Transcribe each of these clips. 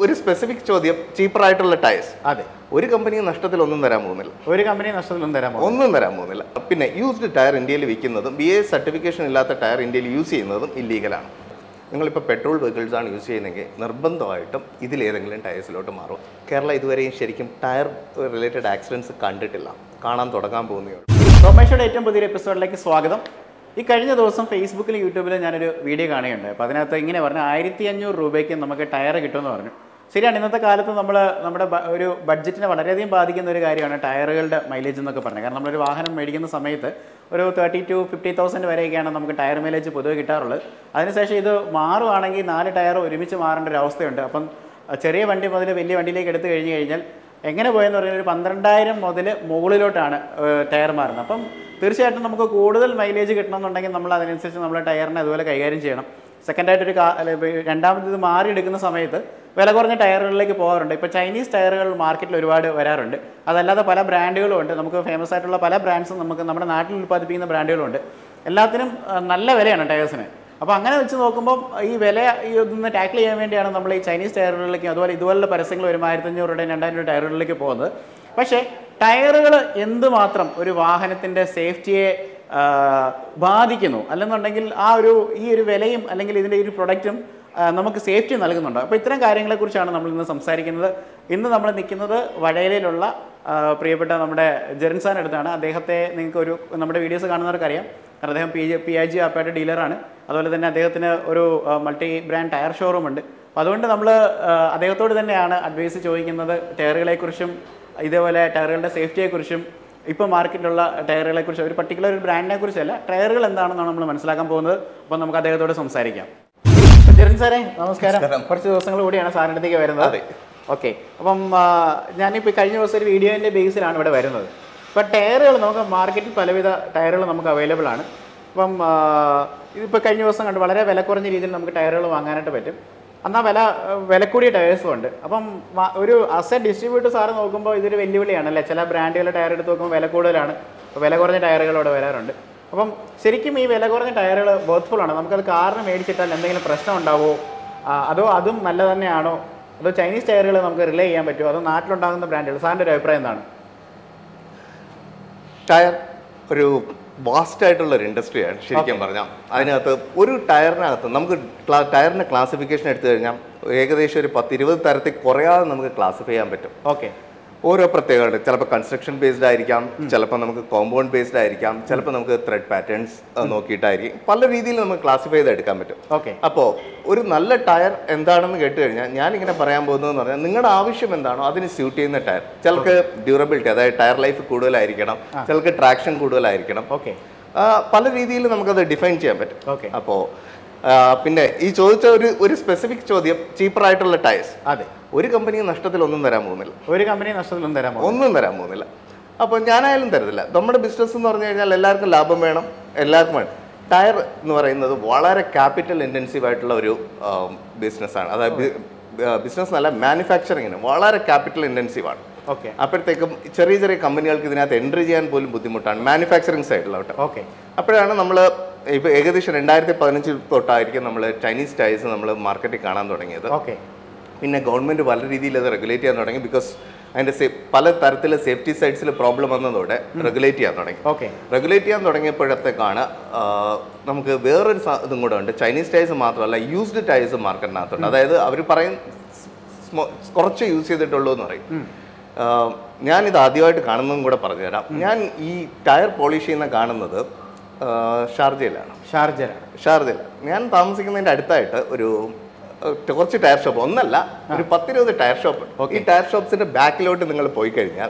ഒരു സ്പെസിഫിക് ചോദ്യം cheaper ആയിട്ടുള്ള ടയർസ് അതെ ഒരു കമ്പനിയും നഷ്ടത്തിലൊന്നും തരാൻ പോകുന്നില്ല ഒരു കമ്പനി നഷ്ടത്തിലൊന്നും തരാൻ പോകും ഒന്നും തരാൻ പോകുന്നില്ല പിന്നെ യൂസ്ഡ് ടയർ ഇന്ത്യയിൽ വിൽക്കുന്നതും ബി എ സർട്ടിഫിക്കേഷൻ ഇല്ലാത്ത ടയർ ഇന്ത്യയിൽ യൂസ് ചെയ്യുന്നതും ഇല്ലീഗലാണ് നിങ്ങളിപ്പോൾ പെട്രോൾ വെഹിക്കിൾസ് ആണ് യൂസ് ചെയ്യുന്നതെങ്കിൽ നിർബന്ധമായിട്ടും ഇതിലേതെങ്കിലും ടയേഴ്സിലോട്ട് മാറും കേരള ഇതുവരെയും ശരിക്കും ടയർ റിലേറ്റഡ് ആക്സിഡൻസ് കണ്ടിട്ടില്ല കാണാൻ തുടങ്ങാൻ പോകുന്നേ ഉള്ളൂ സോമേഷയുടെ ഏറ്റവും പുതിയൊരു എപ്പിസോഡിലേക്ക് സ്വാഗതം ഈ കഴിഞ്ഞ ദിവസം ഫേസ്ബുക്കിലും യൂട്യൂബിലും ഞാനൊരു വീഡിയോ കാണുകയുണ്ടായി അപ്പോൾ അതിനകത്ത് ഇങ്ങനെ പറഞ്ഞു ആയിരത്തി അഞ്ഞൂറ് രൂപയ്ക്ക് നമുക്ക് ടയർ കിട്ടുമെന്ന് പറഞ്ഞു ശരിയാണ് ഇന്നത്തെ കാലത്ത് നമ്മൾ നമ്മുടെ ബ- ഒരു ബഡ്ജറ്റിനെ വളരെയധികം ബാധിക്കുന്ന ഒരു കാര്യമാണ് ടയറുകളുടെ മൈലേജ് എന്നൊക്കെ പറഞ്ഞത് കാരണം നമ്മളൊരു വാഹനം മേടിക്കുന്ന സമയത്ത് ഒരു തേർട്ടി ടു ഫിഫ്റ്റി തൗസൻഡ് വരെയൊക്കെയാണ് നമുക്ക് ടയർ മൈലേജ് പൊതുവെ കിട്ടാറുള്ളത് അതിനുശേഷം ഇത് മാറുവാണെങ്കിൽ നാല് ടയർ ഒരുമിച്ച് മാറേണ്ട ഒരു അവസ്ഥയുണ്ട് അപ്പം അഹ് ചെറിയ വണ്ടി മുതൽ വലിയ വണ്ടിയിലേക്ക് എടുത്തു കഴിഞ്ഞ് കഴിഞ്ഞാൽ എങ്ങനെ പോയെന്ന് പറഞ്ഞാൽ ഒരു പന്ത്രണ്ടായിരം മുതൽ മുകളിലോട്ടാണ് ഏഹ്, ടയർ മാറുന്നത് അപ്പം തീർച്ചയായിട്ടും നമുക്ക് കൂടുതൽ മൈലേജ് കിട്ടണമെന്നുണ്ടെങ്കിൽ നമ്മൾ അതിനനുസരിച്ച് നമ്മൾ ടയറിനെ അതുപോലെ കൈകാര്യം ചെയ്യണം സെക്കൻഡായിട്ട് ഒരു കാ അല്ല, ഇപ്പൊ രണ്ടാമത് ഇത് മാറി എടുക്കുന്ന സമയത്ത് വില കുറഞ്ഞ ടയറുകളിലേക്ക് പോകാറുണ്ട് ഇപ്പോൾ ചൈനീസ് ടയറുകൾ മാർക്കറ്റിൽ ഒരുപാട് വരാറുണ്ട് അതല്ലാതെ പല ബ്രാൻഡുകളും ഉണ്ട് നമുക്ക് ഫേമസ് ആയിട്ടുള്ള പല ബ്രാൻഡ്സും നമുക്ക് നമ്മുടെ നാട്ടിൽ ഉൽപ്പാദിപ്പിക്കുന്ന ബ്രാൻഡുകളും ഉണ്ട് എല്ലാത്തിനും ആ, നല്ല വിലയാണ് ടയേഴ്സിന് അപ്പോൾ അങ്ങനെ വെച്ച് നോക്കുമ്പോൾ ഈ വില ഈ ഒന്ന് ടാക്കിൾ ചെയ്യാൻ വേണ്ടിയാണ് നമ്മൾ ഈ ചൈനീസ് ടയറുകളിലേക്ക് അതുപോലെ ഇതുപോലുള്ള പരസ്യങ്ങൾ ഒരു ആയിരത്തഞ്ഞൂറ് രൂപയുടെ രണ്ടായിരം രൂപ ടയറുകളിലേക്ക് പോകുന്നത് പക്ഷേ ടയറുകൾ എന്തുമാത്രം ഒരു വാഹനത്തിൻ്റെ സേഫ്റ്റിയെ ആ, ബാധിക്കുന്നു അല്ലെന്നുണ്ടെങ്കിൽ ആ ഒരു ഈ ഒരു വിലയും അല്ലെങ്കിൽ ഇതിൻ്റെ ഒരു പ്രൊഡക്റ്റും ആ, നമുക്ക് സേഫ്റ്റി നൽകുന്നുണ്ട് അപ്പോൾ ഇത്തരം കാര്യങ്ങളെക്കുറിച്ചാണ് നമ്മൾ ഇന്ന് സംസാരിക്കുന്നത് ഇന്ന് നമ്മൾ നിൽക്കുന്നത് വടയിലുള്ള ആ, പ്രിയപ്പെട്ട നമ്മുടെ ജെറിൻസാൻ അടുത്താണ് അദ്ദേഹത്തെ നിങ്ങൾക്ക് ഒരു നമ്മുടെ വീഡിയോസ് കാണുന്നവർക്കറിയാം കാരണം അദ്ദേഹം പി പി ഐ ജി ആപ്പയുടെ ഡീലറാണ് അതുപോലെ തന്നെ അദ്ദേഹത്തിന് ഒരു മൾട്ടി ബ്രാൻഡ് ടയർ ഷോറൂം ഉണ്ട് അപ്പോൾ അതുകൊണ്ട് നമ്മൾ അദ്ദേഹത്തോട് തന്നെയാണ് അഡ്വൈസ് ചോദിക്കുന്നത് ടയറുകളെക്കുറിച്ചും ഇതേപോലെ ടയറുകളുടെ സേഫ്റ്റിയെക്കുറിച്ചും ഇപ്പോൾ മാർക്കറ്റിലുള്ള ടയറുകളെക്കുറിച്ച് ഒരു പർട്ടിക്കുലർ ഒരു ബ്രാൻഡിനെ കുറിച്ചല്ല ടയറുകൾ എന്താണെന്നാണ് നമ്മൾ മനസ്സിലാക്കാൻ പോകുന്നത് അപ്പോൾ നമുക്ക് അദ്ദേഹത്തോട് സംസാരിക്കാം ജെറിൻ സാറേ നമസ്കാരം കുറച്ച് ദിവസങ്ങൾ കൂടിയാണ് സാറിൻ്റെ അടുത്തേക്ക് വരുന്നത് അതെ. ഓക്കെ അപ്പം ആ, ഞാനിപ്പോൾ കഴിഞ്ഞ ദിവസം ഒരു വീഡിയോൻ്റെ ബേസിലാണ് ഇവിടെ വരുന്നത് ഇപ്പം ടയറുകൾ നമുക്ക് മാർക്കറ്റിൽ പലവിധ ടയറുകൾ നമുക്ക് അവൈലബിൾ ആണ് അപ്പം ആ, ഇതിപ്പോൾ കഴിഞ്ഞ ദിവസം കണ്ട് വളരെ വില കുറഞ്ഞ രീതിയിൽ നമുക്ക് ടയറുകൾ വാങ്ങാനായിട്ട് പറ്റും എന്നാൽ വില വില കൂടിയ ടയേഴ്സും ഉണ്ട് അപ്പം വ- ഒരു അസ് എ ഡിസ്ട്രിബ്യൂട്ടർ സാറ് നോക്കുമ്പോൾ ഇതൊരു വെല്ലുവിളിയാണ് അല്ലേ ചില ബ്രാൻഡുകളുടെ ടയർ എടുത്ത് നോക്കുമ്പോൾ വില കൂടുതലാണ് അപ്പോൾ വില കുറഞ്ഞ ടയറുകൾ ഇവിടെ വരാറുണ്ട് അപ്പം ശരിക്കും ഈ വില കുറഞ്ഞ ടയറുകൾ ബോത്ത്ഫുൾ ആണ് നമുക്കത് കാറിന് മേടിച്ചിട്ടാൽ എന്തെങ്കിലും പ്രശ്നം ഉണ്ടാവുമോ ആ, അതോ അതും നല്ല തന്നെയാണോ അതോ ചൈനീസ് ടയറുകൾ നമുക്ക് റിലേ ചെയ്യാൻ പറ്റുമോ അതോ നാട്ടിലുണ്ടാകുന്ന ബ്രാൻഡുകൾ സാറിൻ്റെ ഒരു അഭിപ്രായം എന്താണ് ടയർ ഒരു വാസ്റ്റ് ആയിട്ടുള്ള ഒരു ഇൻഡസ്ട്രിയാണ് ശരിക്കും പറഞ്ഞാൽ അതിനകത്ത് ഒരു ടയറിനകത്ത് നമുക്ക് ക്ലാ- ടയറിന്റെ ക്ലാസിഫിക്കേഷൻ എടുത്തു കഴിഞ്ഞാൽ ഏകദേശം ഒരു പത്ത് ഇരുപത് തരത്തിൽ കുറയാതെ നമുക്ക് ക്ലാസിഫൈ ചെയ്യാൻ പറ്റും ഓക്കെ ഓരോ പ്രത്യേകത ചിലപ്പോൾ കൺസ്ട്രക്ഷൻ ബേസ്ഡ് ആയിരിക്കാം ചിലപ്പോൾ നമുക്ക് കോമ്പൗണ്ട് ബേസ്ഡ് ആയിരിക്കാം ചിലപ്പോൾ നമുക്ക് ത്രെഡ് പാറ്റേൺസ് നോക്കിയിട്ടായിരിക്കും പല രീതിയിൽ നമുക്ക് ക്ലാസിഫൈ ചെയ്ത് എടുക്കാൻ പറ്റും ഓക്കെ അപ്പോൾ ഒരു നല്ല ടയർ എന്താണെന്ന് കേട്ട് കഴിഞ്ഞാൽ ഞാനിങ്ങനെ പറയാൻ പോകുന്നതെന്ന് പറഞ്ഞാൽ നിങ്ങളുടെ ആവശ്യം എന്താണോ അതിന് സ്യൂട്ട് ചെയ്യുന്ന ടയർ ചിലർക്ക് ഡ്യൂറബിലിറ്റി അതായത് ടയർ ലൈഫ് കൂടുതലായിരിക്കണം ചിലർക്ക് ട്രാക്ഷൻ കൂടുതലായിരിക്കണം ഓക്കെ ആ, പല രീതിയിൽ നമുക്കത് ഡിഫൈൻ ചെയ്യാൻ പറ്റും ഓക്കെ അപ്പോൾ പിന്നെ ഈ ചോദിച്ച ഒരു ഒരു സ്പെസിഫിക് ചോദ്യം cheaper ആയിട്ടുള്ള ടയർസ് അതെ ഒരു കമ്പനിയും നഷ്ടത്തിലൊന്നും തരാൻ പോകുന്നില്ല ഒരു കമ്പനി നഷ്ടത്തിലൊന്നും തരാമോ ഒന്നും തരാൻ പോകുന്നില്ല അപ്പോൾ ഞാനായാലും തരത്തില്ല നമ്മുടെ ബിസിനസ് എന്ന് പറഞ്ഞു കഴിഞ്ഞാൽ എല്ലാവർക്കും ലാഭം വേണം എല്ലാവർക്കും വേണം ടയർ എന്ന് പറയുന്നത് വളരെ ക്യാപിറ്റൽ ഇൻറ്റൻസീവ് ആയിട്ടുള്ള ഒരു ബിസിനസ്സാണ് അതായത് ബിസിനസ് എന്നല്ല മാനുഫാക്ചറിങ്ങിന് വളരെ ക്യാപിറ്റൽ ഇൻറ്റൻസീവ് ആണ് ഓക്കെ അപ്പോഴത്തേക്കും ചെറിയ ചെറിയ കമ്പനികൾക്ക് ഇതിനകത്ത് എൻട്രി ചെയ്യാൻ പോലും ബുദ്ധിമുട്ടാണ് മാനുഫാക്ചറിങ് സൈഡിലോട്ട് ഓക്കെ അപ്പോഴാണ് നമ്മൾ ഇപ്പോൾ ഏകദേശം രണ്ടായിരത്തി പതിനഞ്ച് തൊട്ടായിരിക്കും നമ്മൾ ചൈനീസ് ടയേഴ്സ് നമ്മൾ മാർക്കറ്റിൽ കാണാൻ തുടങ്ങിയത് ഓക്കെ പിന്നെ ഗവൺമെൻറ് പല രീതിയിൽ അത് റെഗുലേറ്റ് ചെയ്യാൻ തുടങ്ങി ബിക്കോസ് അതിൻ്റെ സേ പല തരത്തിലെ സേഫ്റ്റി സൈഡ്സിൽ പ്രോബ്ലം വന്നതോടെ റെഗുലേറ്റ് ചെയ്യാൻ തുടങ്ങി ഓക്കെ റെഗുലേറ്റ് ചെയ്യാൻ തുടങ്ങിയപ്പോഴത്തേക്കാണ് ആ, നമുക്ക് വേറൊരു സ- ഇതും കൂടെ ഉണ്ട് ചൈനീസ് ടയേഴ്സ് മാത്രമല്ല യൂസ്ഡ് ടയേഴ്സ് മാർക്കറ്റിനകത്തുണ്ട് അതായത് അവർ പറയും സ്മോ- കുറച്ച് യൂസ് ചെയ്തിട്ടുള്ളൂ എന്ന് പറയും ആ, ഞാനിത് ആദ്യമായിട്ട് കാണുന്നതും കൂടെ പറഞ്ഞുതരാം ഞാൻ ഈ ടയർ പോളിഷ് ചെയ്യുന്ന കാണുന്നത് ആ, ഷാർജയിലാണ് ഷാർജറാണ് ഷാർജയിൽ ഞാൻ താമസിക്കുന്നതിന്റെ അടുത്തായിട്ട് ഒരു ഏഹ്, കുറച്ച് ടയർ ഷോപ്പ് ഒന്നല്ല ഒരു പത്തിരുപത് ടയർ ഷോപ്പ് ഉണ്ട് ഈ ടയർ ഷോപ്സിന്റെ ബാക്കിലോട്ട് നിങ്ങൾ പോയി കഴിഞ്ഞാൽ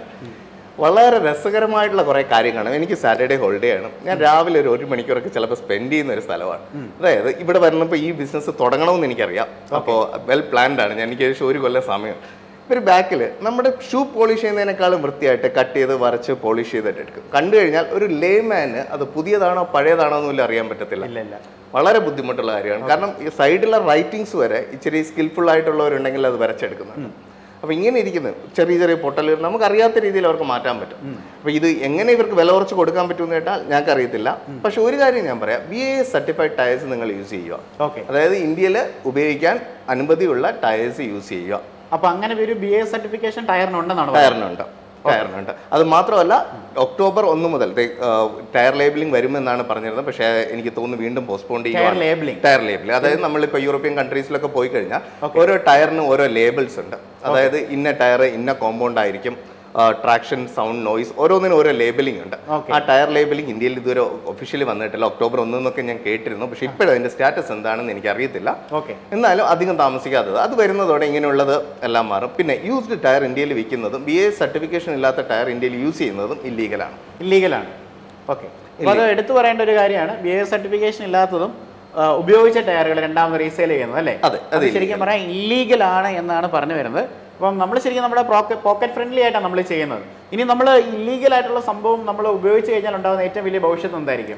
വളരെ രസകരമായിട്ടുള്ള കുറേ കാര്യങ്ങളാണ് എനിക്ക് സാറ്റർഡേ ഹോളിഡേ ആണ് ഞാൻ രാവിലെ ഒരു ഒരു മണിക്കൂറൊക്കെ ചിലപ്പോൾ സ്പെൻഡ് ചെയ്യുന്ന ഒരു സ്ഥലമാണ് അതായത് ഇവിടെ വരുന്നപ്പോൾ ഈ ബിസിനസ് തുടങ്ങണമെന്ന് എനിക്കറിയാം അപ്പോൾ വെൽ പ്ലാൻഡ് ആണ് ഞാൻ എനിക്ക് ഏകദേശം ഒരു കൊല്ലം സമയം ഇവർ ബാക്കിൽ നമ്മുടെ ഷൂ പോളിഷ് ചെയ്യുന്നതിനേക്കാളും വൃത്തിയായിട്ട് കട്ട് ചെയ്ത് വരച്ച് പോളിഷ് ചെയ്തിട്ട് എടുക്കും കണ്ടു കഴിഞ്ഞാൽ ഒരു ലേമാന് അത് പുതിയതാണോ പഴയതാണോ എന്നും അറിയാൻ പറ്റത്തില്ല ഇല്ല ഇല്ല വളരെ ബുദ്ധിമുട്ടുള്ള കാര്യമാണ് കാരണം ഈ സൈഡിലെ റൈറ്റിങ്സ് വരെ ഇച്ചിരി സ്കിൽഫുൾ ആയിട്ടുള്ളവരുണ്ടെങ്കിൽ അത് വരച്ചെടുക്കുന്നുണ്ട് അപ്പോൾ ഇങ്ങനെ ഇരിക്കുന്നു ചെറിയ ചെറിയ പൊട്ടലുകൾ നമുക്കറിയാത്ത രീതിയിൽ അവർക്ക് മാറ്റാൻ പറ്റും അപ്പോൾ ഇത് എങ്ങനെ ഇവർക്ക് വില കുറച്ച് കൊടുക്കാൻ പറ്റുമെന്ന് കേട്ടാൽ ഞങ്ങൾക്ക് അറിയത്തില്ല പക്ഷെ ഒരു കാര്യം ഞാൻ പറയാം ബി എ സർട്ടിഫൈഡ് ടയേഴ്സ് നിങ്ങൾ യൂസ് ചെയ്യുക ഓക്കെ അതായത് ഇന്ത്യയിൽ ഉപയോഗിക്കാൻ അനുമതിയുള്ള ടയേഴ്സ് യൂസ് ചെയ്യുക അപ്പൊ അങ്ങനെ ഒരു ബി എ സർട്ടിഫിക്കേഷൻ ടയറിനുണ്ടെന്നാണ് പറയുന്നത്. ടയറിനുണ്ട് ടയറിനുണ്ട് അത് മാത്രമല്ല ഒക്ടോബർ ഒന്ന് മുതൽ ദേ, ആ, ടയർ ലേബിളിംഗ് വരുമെന്നാണ് പറഞ്ഞിരുന്നത് പക്ഷേ എനിക്ക് തോന്നുന്നു വീണ്ടും പോസ്റ്റ്പോൺ ടയർ ചെയ്യുക ലേബിളിംഗ് ടയർ ലേബിൾ അതായത് നമ്മളിപ്പോൾ യൂറോപ്യൻ കൺട്രീസിലൊക്കെ പോയി കഴിഞ്ഞാൽ ഓരോ ടയറിനും ഓരോ ലേബിൾസ് ഉണ്ട് അതായത് ഇന്ന ടയർ ഇന്ന കോമ്പൗണ്ട് ആയിരിക്കും ട്രാക്ഷൻ സൗണ്ട് നോയ്സ് ഓരോന്നിനും ഓരോ ലേബലിംഗ് ഉണ്ട് Okay. ആ ടയർ ലേബലിംഗ് ഇന്ത്യയിൽ ഇതുവരെ ഒഫീഷ്യലി വന്നിട്ടില്ല ഒക്ടോബർ ഒന്ന് എന്നൊക്കെ ഞാൻ കേട്ടിരുന്നു പക്ഷേ ഇപ്പോഴും അതിന്റെ സ്റ്റാറ്റസ് എന്താണെന്ന് എനിക്ക് അറിയത്തില്ല ഓക്കെ എന്നാലും അധികം താമസിക്കാത്തത് അത് വരുന്നതോടെ ഇങ്ങനെയുള്ളത് എല്ലാം മാറും പിന്നെ യൂസ്ഡ് ടയർ ഇന്ത്യയിൽ വിൽക്കുന്നതും ബി എ സർട്ടിഫിക്കേഷൻ ഇല്ലാത്ത ടയർ ഇന്ത്യയിൽ യൂസ് ചെയ്യുന്നതും ഇല്ലീഗലാണ് ഇല്ലീഗലാണ് ഓക്കെ അപ്പോൾ അത് എടുത്തു പറയേണ്ട ഒരു കാര്യമാണ് ബി എ സർട്ടിഫിക്കേഷൻ ഇല്ലാത്തതും ആ, ഉപയോഗിച്ച ടയറുകൾ രണ്ടാമത് റീസെയിൽ ചെയ്യുന്നത് അല്ലേ അതെ, അത് അത് ശരിക്കും പറയാൻ ഇല്ലീഗൽ ആണ് എന്നാണ് പറഞ്ഞു വരുന്നത് അപ്പം നമ്മൾ ശരിക്കും നമ്മുടെ പോക്കറ്റ് ഫ്രണ്ട്ലി ആയിട്ടാണ് നമ്മൾ ചെയ്യുന്നത് ഇനി നമ്മൾ ഇല്ലീഗൽ ആയിട്ടുള്ള സംഭവം നമ്മൾ ഉപയോഗിച്ച് കഴിഞ്ഞാൽ ഉണ്ടാകുന്ന ഏറ്റവും വലിയ ഭവിഷ്യത്ത് എന്തായിരിക്കും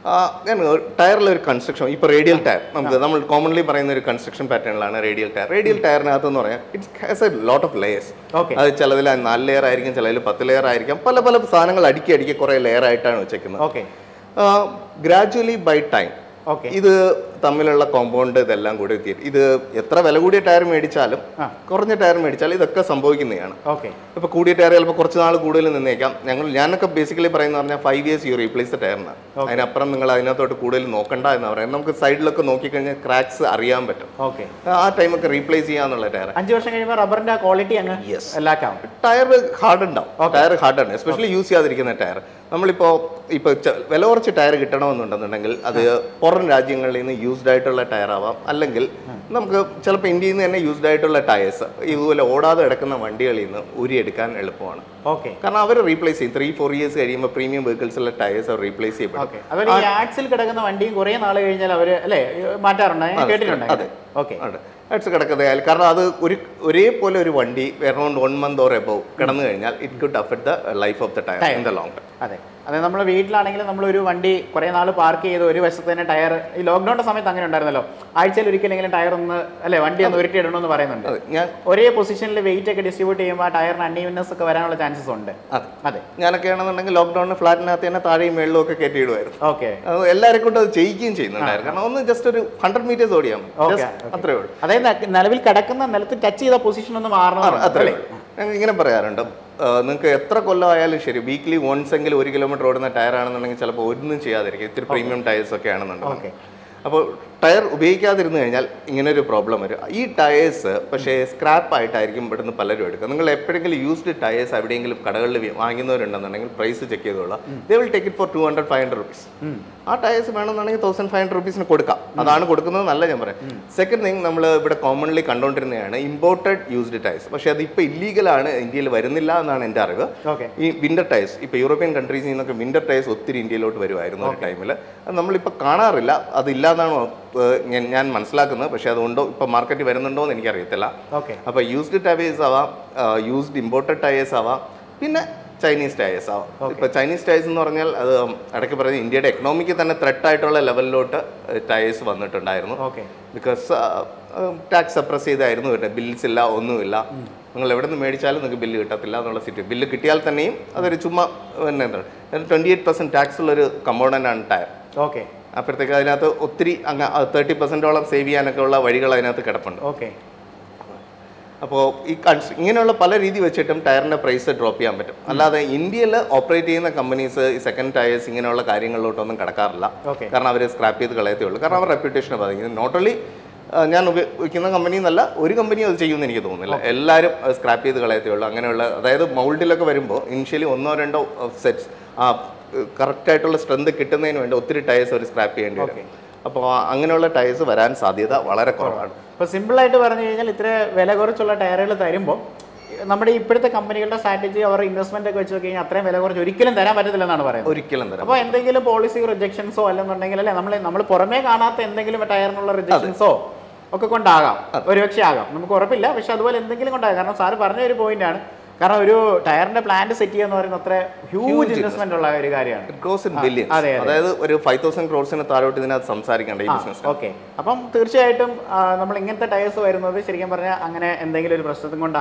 ടയറിലെ ഒരു കൺസ്ട്രക്ഷൻ ഇപ്പോൾ റേഡിയൽ ടയർ നമുക്ക് നമ്മൾ കോമൺലി പറയുന്ന ഒരു കൺസ്ട്രക്ഷൻ പാറ്റേണിലാണ് റേഡിയൽ ടയർ റേഡിയൽ ടയറിനകത്ത് എന്ന് പറയാം it's has a lot of layers okay അത് ചിലതിൽ നാല് ലെയർ ആയിരിക്കും ചിലതിൽ പത്ത് ലെയർ ആയിരിക്കും പല പല സാധനങ്ങൾ അടുക്കി അടുക്കി കുറേ ലെയർ ആയിട്ടാണ് വെച്ചേക്കുന്നത് okay gradually by time okay ഇത് തമ്മിലുള്ള കോമ്പൗണ്ട് ഇതെല്ലാം കൂടി എത്തി ഇത് എത്ര വില കൂടിയ ടയർ മേടിച്ചാലും ആ. കുറഞ്ഞ ടയർ മേടിച്ചാലും ഇതൊക്കെ സംഭവിക്കുന്നതാണ് ഓക്കെ ഇപ്പൊ കൂടിയ ടയർ ചിലപ്പോൾ കുറച്ച് നാൾ കൂടുതൽ നിന്നേക്കാം ഞങ്ങൾ ഞാനൊക്കെ ബേസിക്കലി പറയുന്ന പറഞ്ഞാൽ five years you replace the ടയറിന് അതിനപ്പുറം നിങ്ങൾ അതിനകത്തോട്ട് കൂടുതൽ നോക്കണ്ട എന്ന് പറയാം നമുക്ക് സൈഡിലൊക്കെ നോക്കിക്കഴിഞ്ഞാൽ ക്രാക്സ് അറിയാൻ പറ്റും ഓക്കെ ആ ടൈമൊക്കെ റീപ്ലേസ് ചെയ്യാന്നുള്ള ടയർ അഞ്ച് വർഷം കഴിയുമ്പോൾ റബ്ബറിന്റെ ക്വാളിറ്റി അങ്ങ് Yes. എല്ലാക്കാവും ടയർ ഹാർഡ് ഉണ്ടാവും ടയർ ഹാർഡ് ആണ് എസ്പെഷ്യലി യൂസ് ചെയ്യാതിരിക്കുന്ന ടയർ നമ്മളിപ്പോ ഇപ്പൊ ച- വില കുറച്ച് ടയർ കിട്ടണമെന്നുണ്ടെന്നുണ്ടെങ്കിൽ അത് പുറം രാജ്യങ്ങളിൽ നിന്ന് യൂസ്ഡ് ആയിട്ടുള്ള ടയർ ആവാം അല്ലെങ്കിൽ നമുക്ക് ചിലപ്പോൾ ഇന്ത്യയിൽ നിന്ന് തന്നെ യൂസ്ഡ് ആയിട്ടുള്ള ടയേഴ്സ് ഇതുപോലെ ഓടാതെ കിടക്കുന്ന വണ്ടികളിൽ നിന്ന് ഊരിയെടുക്കാൻ എളുപ്പമാണ് ഓക്കെ കാരണം അവർ റീപ്ലേസ് ചെയ്യും ത്രീ ഫോർ ഇയേഴ്സ് കഴിയുമ്പോൾ പ്രീമിയം വെഹിക്കിൾസിലെ ടയേഴ്സ് അവർ റീപ്ലേസ് ചെയ്യപ്പെടും ഓക്കെ അതുപോലെ ഈ ആക്സിൽ കിടക്കുന്ന വണ്ടിയും കുറേ നാൾ കഴിഞ്ഞാൽ അവര് അല്ലേ മാറ്റാറുണ്ട് ഞാൻ കേട്ടിട്ടുണ്ട് അതെ. ഓക്കെ ആണ് അടിച്ച് കിടക്കുന്നതായാൽ കാരണം അത് ഒരു ഒരേപോലെ ഒരു വണ്ടി around one month or above കിടന്നു കഴിഞ്ഞാൽ it could affect the life of the tyre in the long time അതെ അതെ നമ്മുടെ വീട്ടിലാണെങ്കിലും നമ്മൾ ഒരു വണ്ടി കുറേ നാൾ പാർക്ക് ചെയ്ത് ഒരു വശത്ത് തന്നെ ടയർ ഈ ലോക്ക്ഡൌണിന്റെ സമയത്ത് അങ്ങനെ ഉണ്ടായിരുന്നല്ലോ ആഴ്ചയിൽ ഒരിക്കലെങ്കിലും ടയർ ഒന്ന് അല്ലെ വണ്ടി ഒന്ന് ഉരുട്ടി ഇടണമെന്ന് പറയുന്നുണ്ട് അതെ ഞാൻ ഒരേ പൊസിഷനിൽ വെയിറ്റ് ഒക്കെ ഡിസ്ട്രിബ്യൂട്ട് ചെയ്യുമ്പോൾ ആ ടയറിന് അൺഈവൻനെസ് ഒക്കെ വരാനുള്ള ചാൻസസ് ഉണ്ട് അതെ അതെ ഞാനൊക്കെ ആണെന്നുണ്ടെങ്കിൽ ലോക്ക്ഡൌണിന് ഫ്ലാറ്റിനകത്ത് തന്നെ താഴെയും മേളിലും ഒക്കെ കയറ്റിയിടുമായിരുന്നു ഓക്കെ അത് എല്ലാവരെ കൊണ്ടും അത് ചെയ്യിക്കുകയും ചെയ്യുന്നുണ്ടായിരുന്നു കാരണം ഒന്ന് ജസ്റ്റ് ഒരു ഹൺഡ്രഡ് മീറ്റേഴ്സ് ഓടിയാൽ മതി Okay, Just അത്രേ ഉള്ളൂ അതായത് ന- നിലവിൽ കിടക്കുന്ന നിലത്ത് ടച്ച് ചെയ്ത പൊസിഷൻ ഒന്ന് മാറണം അത്രേ ഉള്ളൂ ഞങ്ങൾ ഇങ്ങനെ പറയാറുണ്ട് നിങ്ങൾക്ക് എത്ര കൊല്ലം ആയാലും ശരി വീക്ക്ലി വൺസ് എങ്കിലും ഒരു കിലോമീറ്റർ ഓടുന്ന ടയർ ആണെന്നുണ്ടെങ്കിൽ ചിലപ്പോൾ ഒന്നും ചെയ്യാതിരിക്കും ഇത്തിരി പ്രീമിയം ടയേഴ്സ് ഒക്കെ ആണെന്നുണ്ടെങ്കിൽ ഓക്കെ അപ്പോൾ ടയർ ഉപയോഗിക്കാതിരുന്നു കഴിഞ്ഞാൽ ഇങ്ങനെ ഒരു പ്രോബ്ലം വരും ഈ ടയേഴ്സ് പക്ഷേ സ്ക്രാപ്പ് ആയിട്ടായിരിക്കും ഇവിടുന്ന് പലരും എടുക്കുക നിങ്ങൾ എപ്പോഴെങ്കിലും യൂസ്ഡ് ടയേഴ്സ് എവിടെയെങ്കിലും കടകളിൽ വി- വാങ്ങുന്നവരുണ്ടെന്നുണ്ടെങ്കിൽ പ്രൈസ് ചെക്ക് ചെയ്തോളാം they will take it for two hundred five hundred rupees ആ ടയേഴ്സ് വേണമെന്നുണ്ടെങ്കിൽ തൗസൻഡ് ഫൈവ് ഹൺഡ്രഡ് റുപ്പീസിന് കൊടുക്കാം അതാണ് കൊടുക്കുന്നത് നല്ല ഞാൻ പറയാം സെക്കൻഡ് തിങ് നമ്മൾ ഇവിടെ കോമൺലി കണ്ടുകൊണ്ടിരുന്നതാണ് ഇമ്പോർട്ടഡ് യൂസ്ഡ് ടയേഴ്സ് പക്ഷേ അത് ഇപ്പോൾ ഇല്ലീഗലാണ് ഇന്ത്യയിൽ വരുന്നില്ല എന്നാണ് എൻ്റെ അറിവ് ഓക്കെ ഈ വിന്റർ ടയേഴ്സ് ഇപ്പോൾ യൂറോപ്യൻ കൺട്രീസിൽ നിന്നൊക്കെ വിന്റർ ടയേഴ്സ് ഒത്തിരി ഇന്ത്യയിലോട്ട് വരുമായിരുന്നു ഒരു ടൈമിൽ അത് നമ്മളിപ്പോൾ കാണാറില്ല അതില്ല എന്നാണ് ഞാൻ ഞാൻ മനസ്സിലാക്കുന്നത് പക്ഷേ അതുകൊണ്ടോ ഇപ്പോൾ മാർക്കറ്റിൽ വരുന്നുണ്ടോ എന്ന് എനിക്കറിയത്തില്ല ഓക്കെ അപ്പോൾ യൂസ്ഡ് ടയേഴ്സ് ആവാം യൂസ്ഡ് ഇമ്പോർട്ടഡ് ടയേഴ്സ് ആവാം പിന്നെ ചൈനീസ് ടയേഴ്സ് ആവാം ഇപ്പോൾ ചൈനീസ് ടയേഴ്സ് എന്ന് പറഞ്ഞാൽ അത് ഇടയ്ക്ക് പറഞ്ഞ ഇന്ത്യയുടെ എക്കണോമിക്ക് തന്നെ ത്രെട്ട് ആയിട്ടുള്ള ലെവലിലോട്ട് ടയേഴ്സ് വന്നിട്ടുണ്ടായിരുന്നു ഓക്കെ ബിക്കോസ് ടാക്സ് സപ്രസ് ചെയ്തായിരുന്നു വരുന്നത് ബിൽസ് ഇല്ല ഒന്നുമില്ല നിങ്ങൾ എവിടെ നിന്ന് മേടിച്ചാലും നിങ്ങൾക്ക് ബില്ല് കിട്ടത്തില്ല എന്നുള്ള സിറ്റി ബില്ല് കിട്ടിയാൽ തന്നെയും അതൊരു ചുമ്മാ പിന്നെ എന്താണ് ട്വൻറ്റി എയ്റ്റ് പെർസെൻറ്റ് ടാക്സ് ഉള്ളൊരു കമ്പോണൻ്റ് ആണ് ടയർ ഓക്കെ അപ്പോഴത്തേക്ക് അതിനകത്ത് ഒത്തിരി അങ്ങ് തേർട്ടി പെർസെൻറ്റോളം സേവ് ചെയ്യാനൊക്കെ ഉള്ള വഴികൾ അതിനകത്ത് കിടപ്പുണ്ട് ഓക്കെ അപ്പോൾ ഈ കൺസ് ഇങ്ങനെയുള്ള പല രീതി വെച്ചിട്ടും ടയറിൻ്റെ പ്രൈസ് ഡ്രോപ്പ് ചെയ്യാൻ പറ്റും അല്ലാതെ ഇന്ത്യയിൽ ഓപ്പറേറ്റ് ചെയ്യുന്ന കമ്പനീസ് ഈ സെക്കൻഡ് ടയേഴ്സ് ഇങ്ങനെയുള്ള കാര്യങ്ങളിലോട്ടൊന്നും കിടക്കാറില്ല ഓക്കെ കാരണം അവർ സ്ക്രാപ്പ് ചെയ്ത് കളയത്തേ ഉള്ളൂ കാരണം അവർ റെപ്യൂട്ടേഷനെ ബാധിക്കുന്നത് നോട്ട് ഓൺലി ഞാൻ ഉപയോഗിക്കുന്ന കമ്പനി എന്നല്ല ഒരു കമ്പനിയും അത് ചെയ്യുമെന്ന് എനിക്ക് തോന്നുന്നില്ല എല്ലാവരും സ്ക്രാപ്പ് ചെയ്ത് കളയത്തേ ഉള്ളൂ അങ്ങനെയുള്ള അതായത് മൗൾഡിലൊക്കെ വരുമ്പോൾ ഇനിഷ്യലി ഒന്നോ രണ്ടോ സെറ്റ്സ് ആ കറക്റ്റ് ആയിട്ടുള്ള സ്ട്രെങ്ത് കിട്ടുന്നതിന് വേണ്ടി ഒത്തിരി ടയേഴ്സ് അവർ സ്ക്രാപ്പ് ചെയ്യേണ്ടി വരും അപ്പോൾ അങ്ങനെയുള്ള ടയേഴ്സ് വരാൻ സാധ്യത വളരെ കുറവാണ് അപ്പോൾ സിമ്പിളായിട്ട് പറഞ്ഞു കഴിഞ്ഞാൽ ഇത്ര വില കുറച്ചുള്ള ടയറുകൾ തരുമ്പോൾ നമ്മുടെ ഇപ്പോഴത്തെ കമ്പനികളുടെ സ്ട്രാറ്റജി അവർ ഇൻവെസ്റ്റ്മെന്റ് ഒക്കെ വെച്ച് നോക്കി കഴിഞ്ഞാൽ അത്രയും വില കുറച്ച് ഒരിക്കലും തരാൻ പറ്റത്തില്ലെന്നാണ് പറയുന്നത് ഒരിക്കലും തരാം അപ്പോൾ എന്തെങ്കിലും പോളിസി റിജക്ഷൻസോ അല്ലെന്നുണ്ടെങ്കിൽ അല്ലെ നമ്മൾ നമ്മൾ പുറമേ കാണാത്ത എന്തെങ്കിലും ടയറിനുള്ള റിജക്ഷൻസോ ഒക്കെ കൊണ്ടാകാം ഒരുപക്ഷെ ആകാം നമുക്ക് ഉറപ്പില്ല പക്ഷെ അതുപോലെ എന്തെങ്കിലും കൊണ്ടാകാം കാരണം സാറ് പറഞ്ഞ ഒരു പോയിന്റ് ആണ് കാരണം ഒരു ടയറിന്റെ പ്ലാന്റ് സെറ്റ് ചെയ്യുക എന്ന് പറയുന്നത് അത്ര ഹ്യൂജ് ഇൻവെസ്റ്റ്മെന്റ് ഉള്ള ഒരു കാര്യമാണ് ക്രോസ് ഇൻ ബില്യൻസ് അതെ, അതായത് ഒരു ഫൈവ് തൗസൻഡ് ക്രോഡ്സിന് താഴോട്ട് ഇതിനകത്ത് സംസാരിക്കേണ്ട ഈ ബിസിനസ് ഓക്കെ അപ്പം തീർച്ചയായിട്ടും ആ, നമ്മൾ ഇങ്ങനത്തെ ടയേഴ്സ് വരുന്നത് ശരിക്കും പറഞ്ഞാൽ അങ്ങനെ എന്തെങ്കിലും ഒരു പ്രശ്നത്തും കൊണ്ടാകാം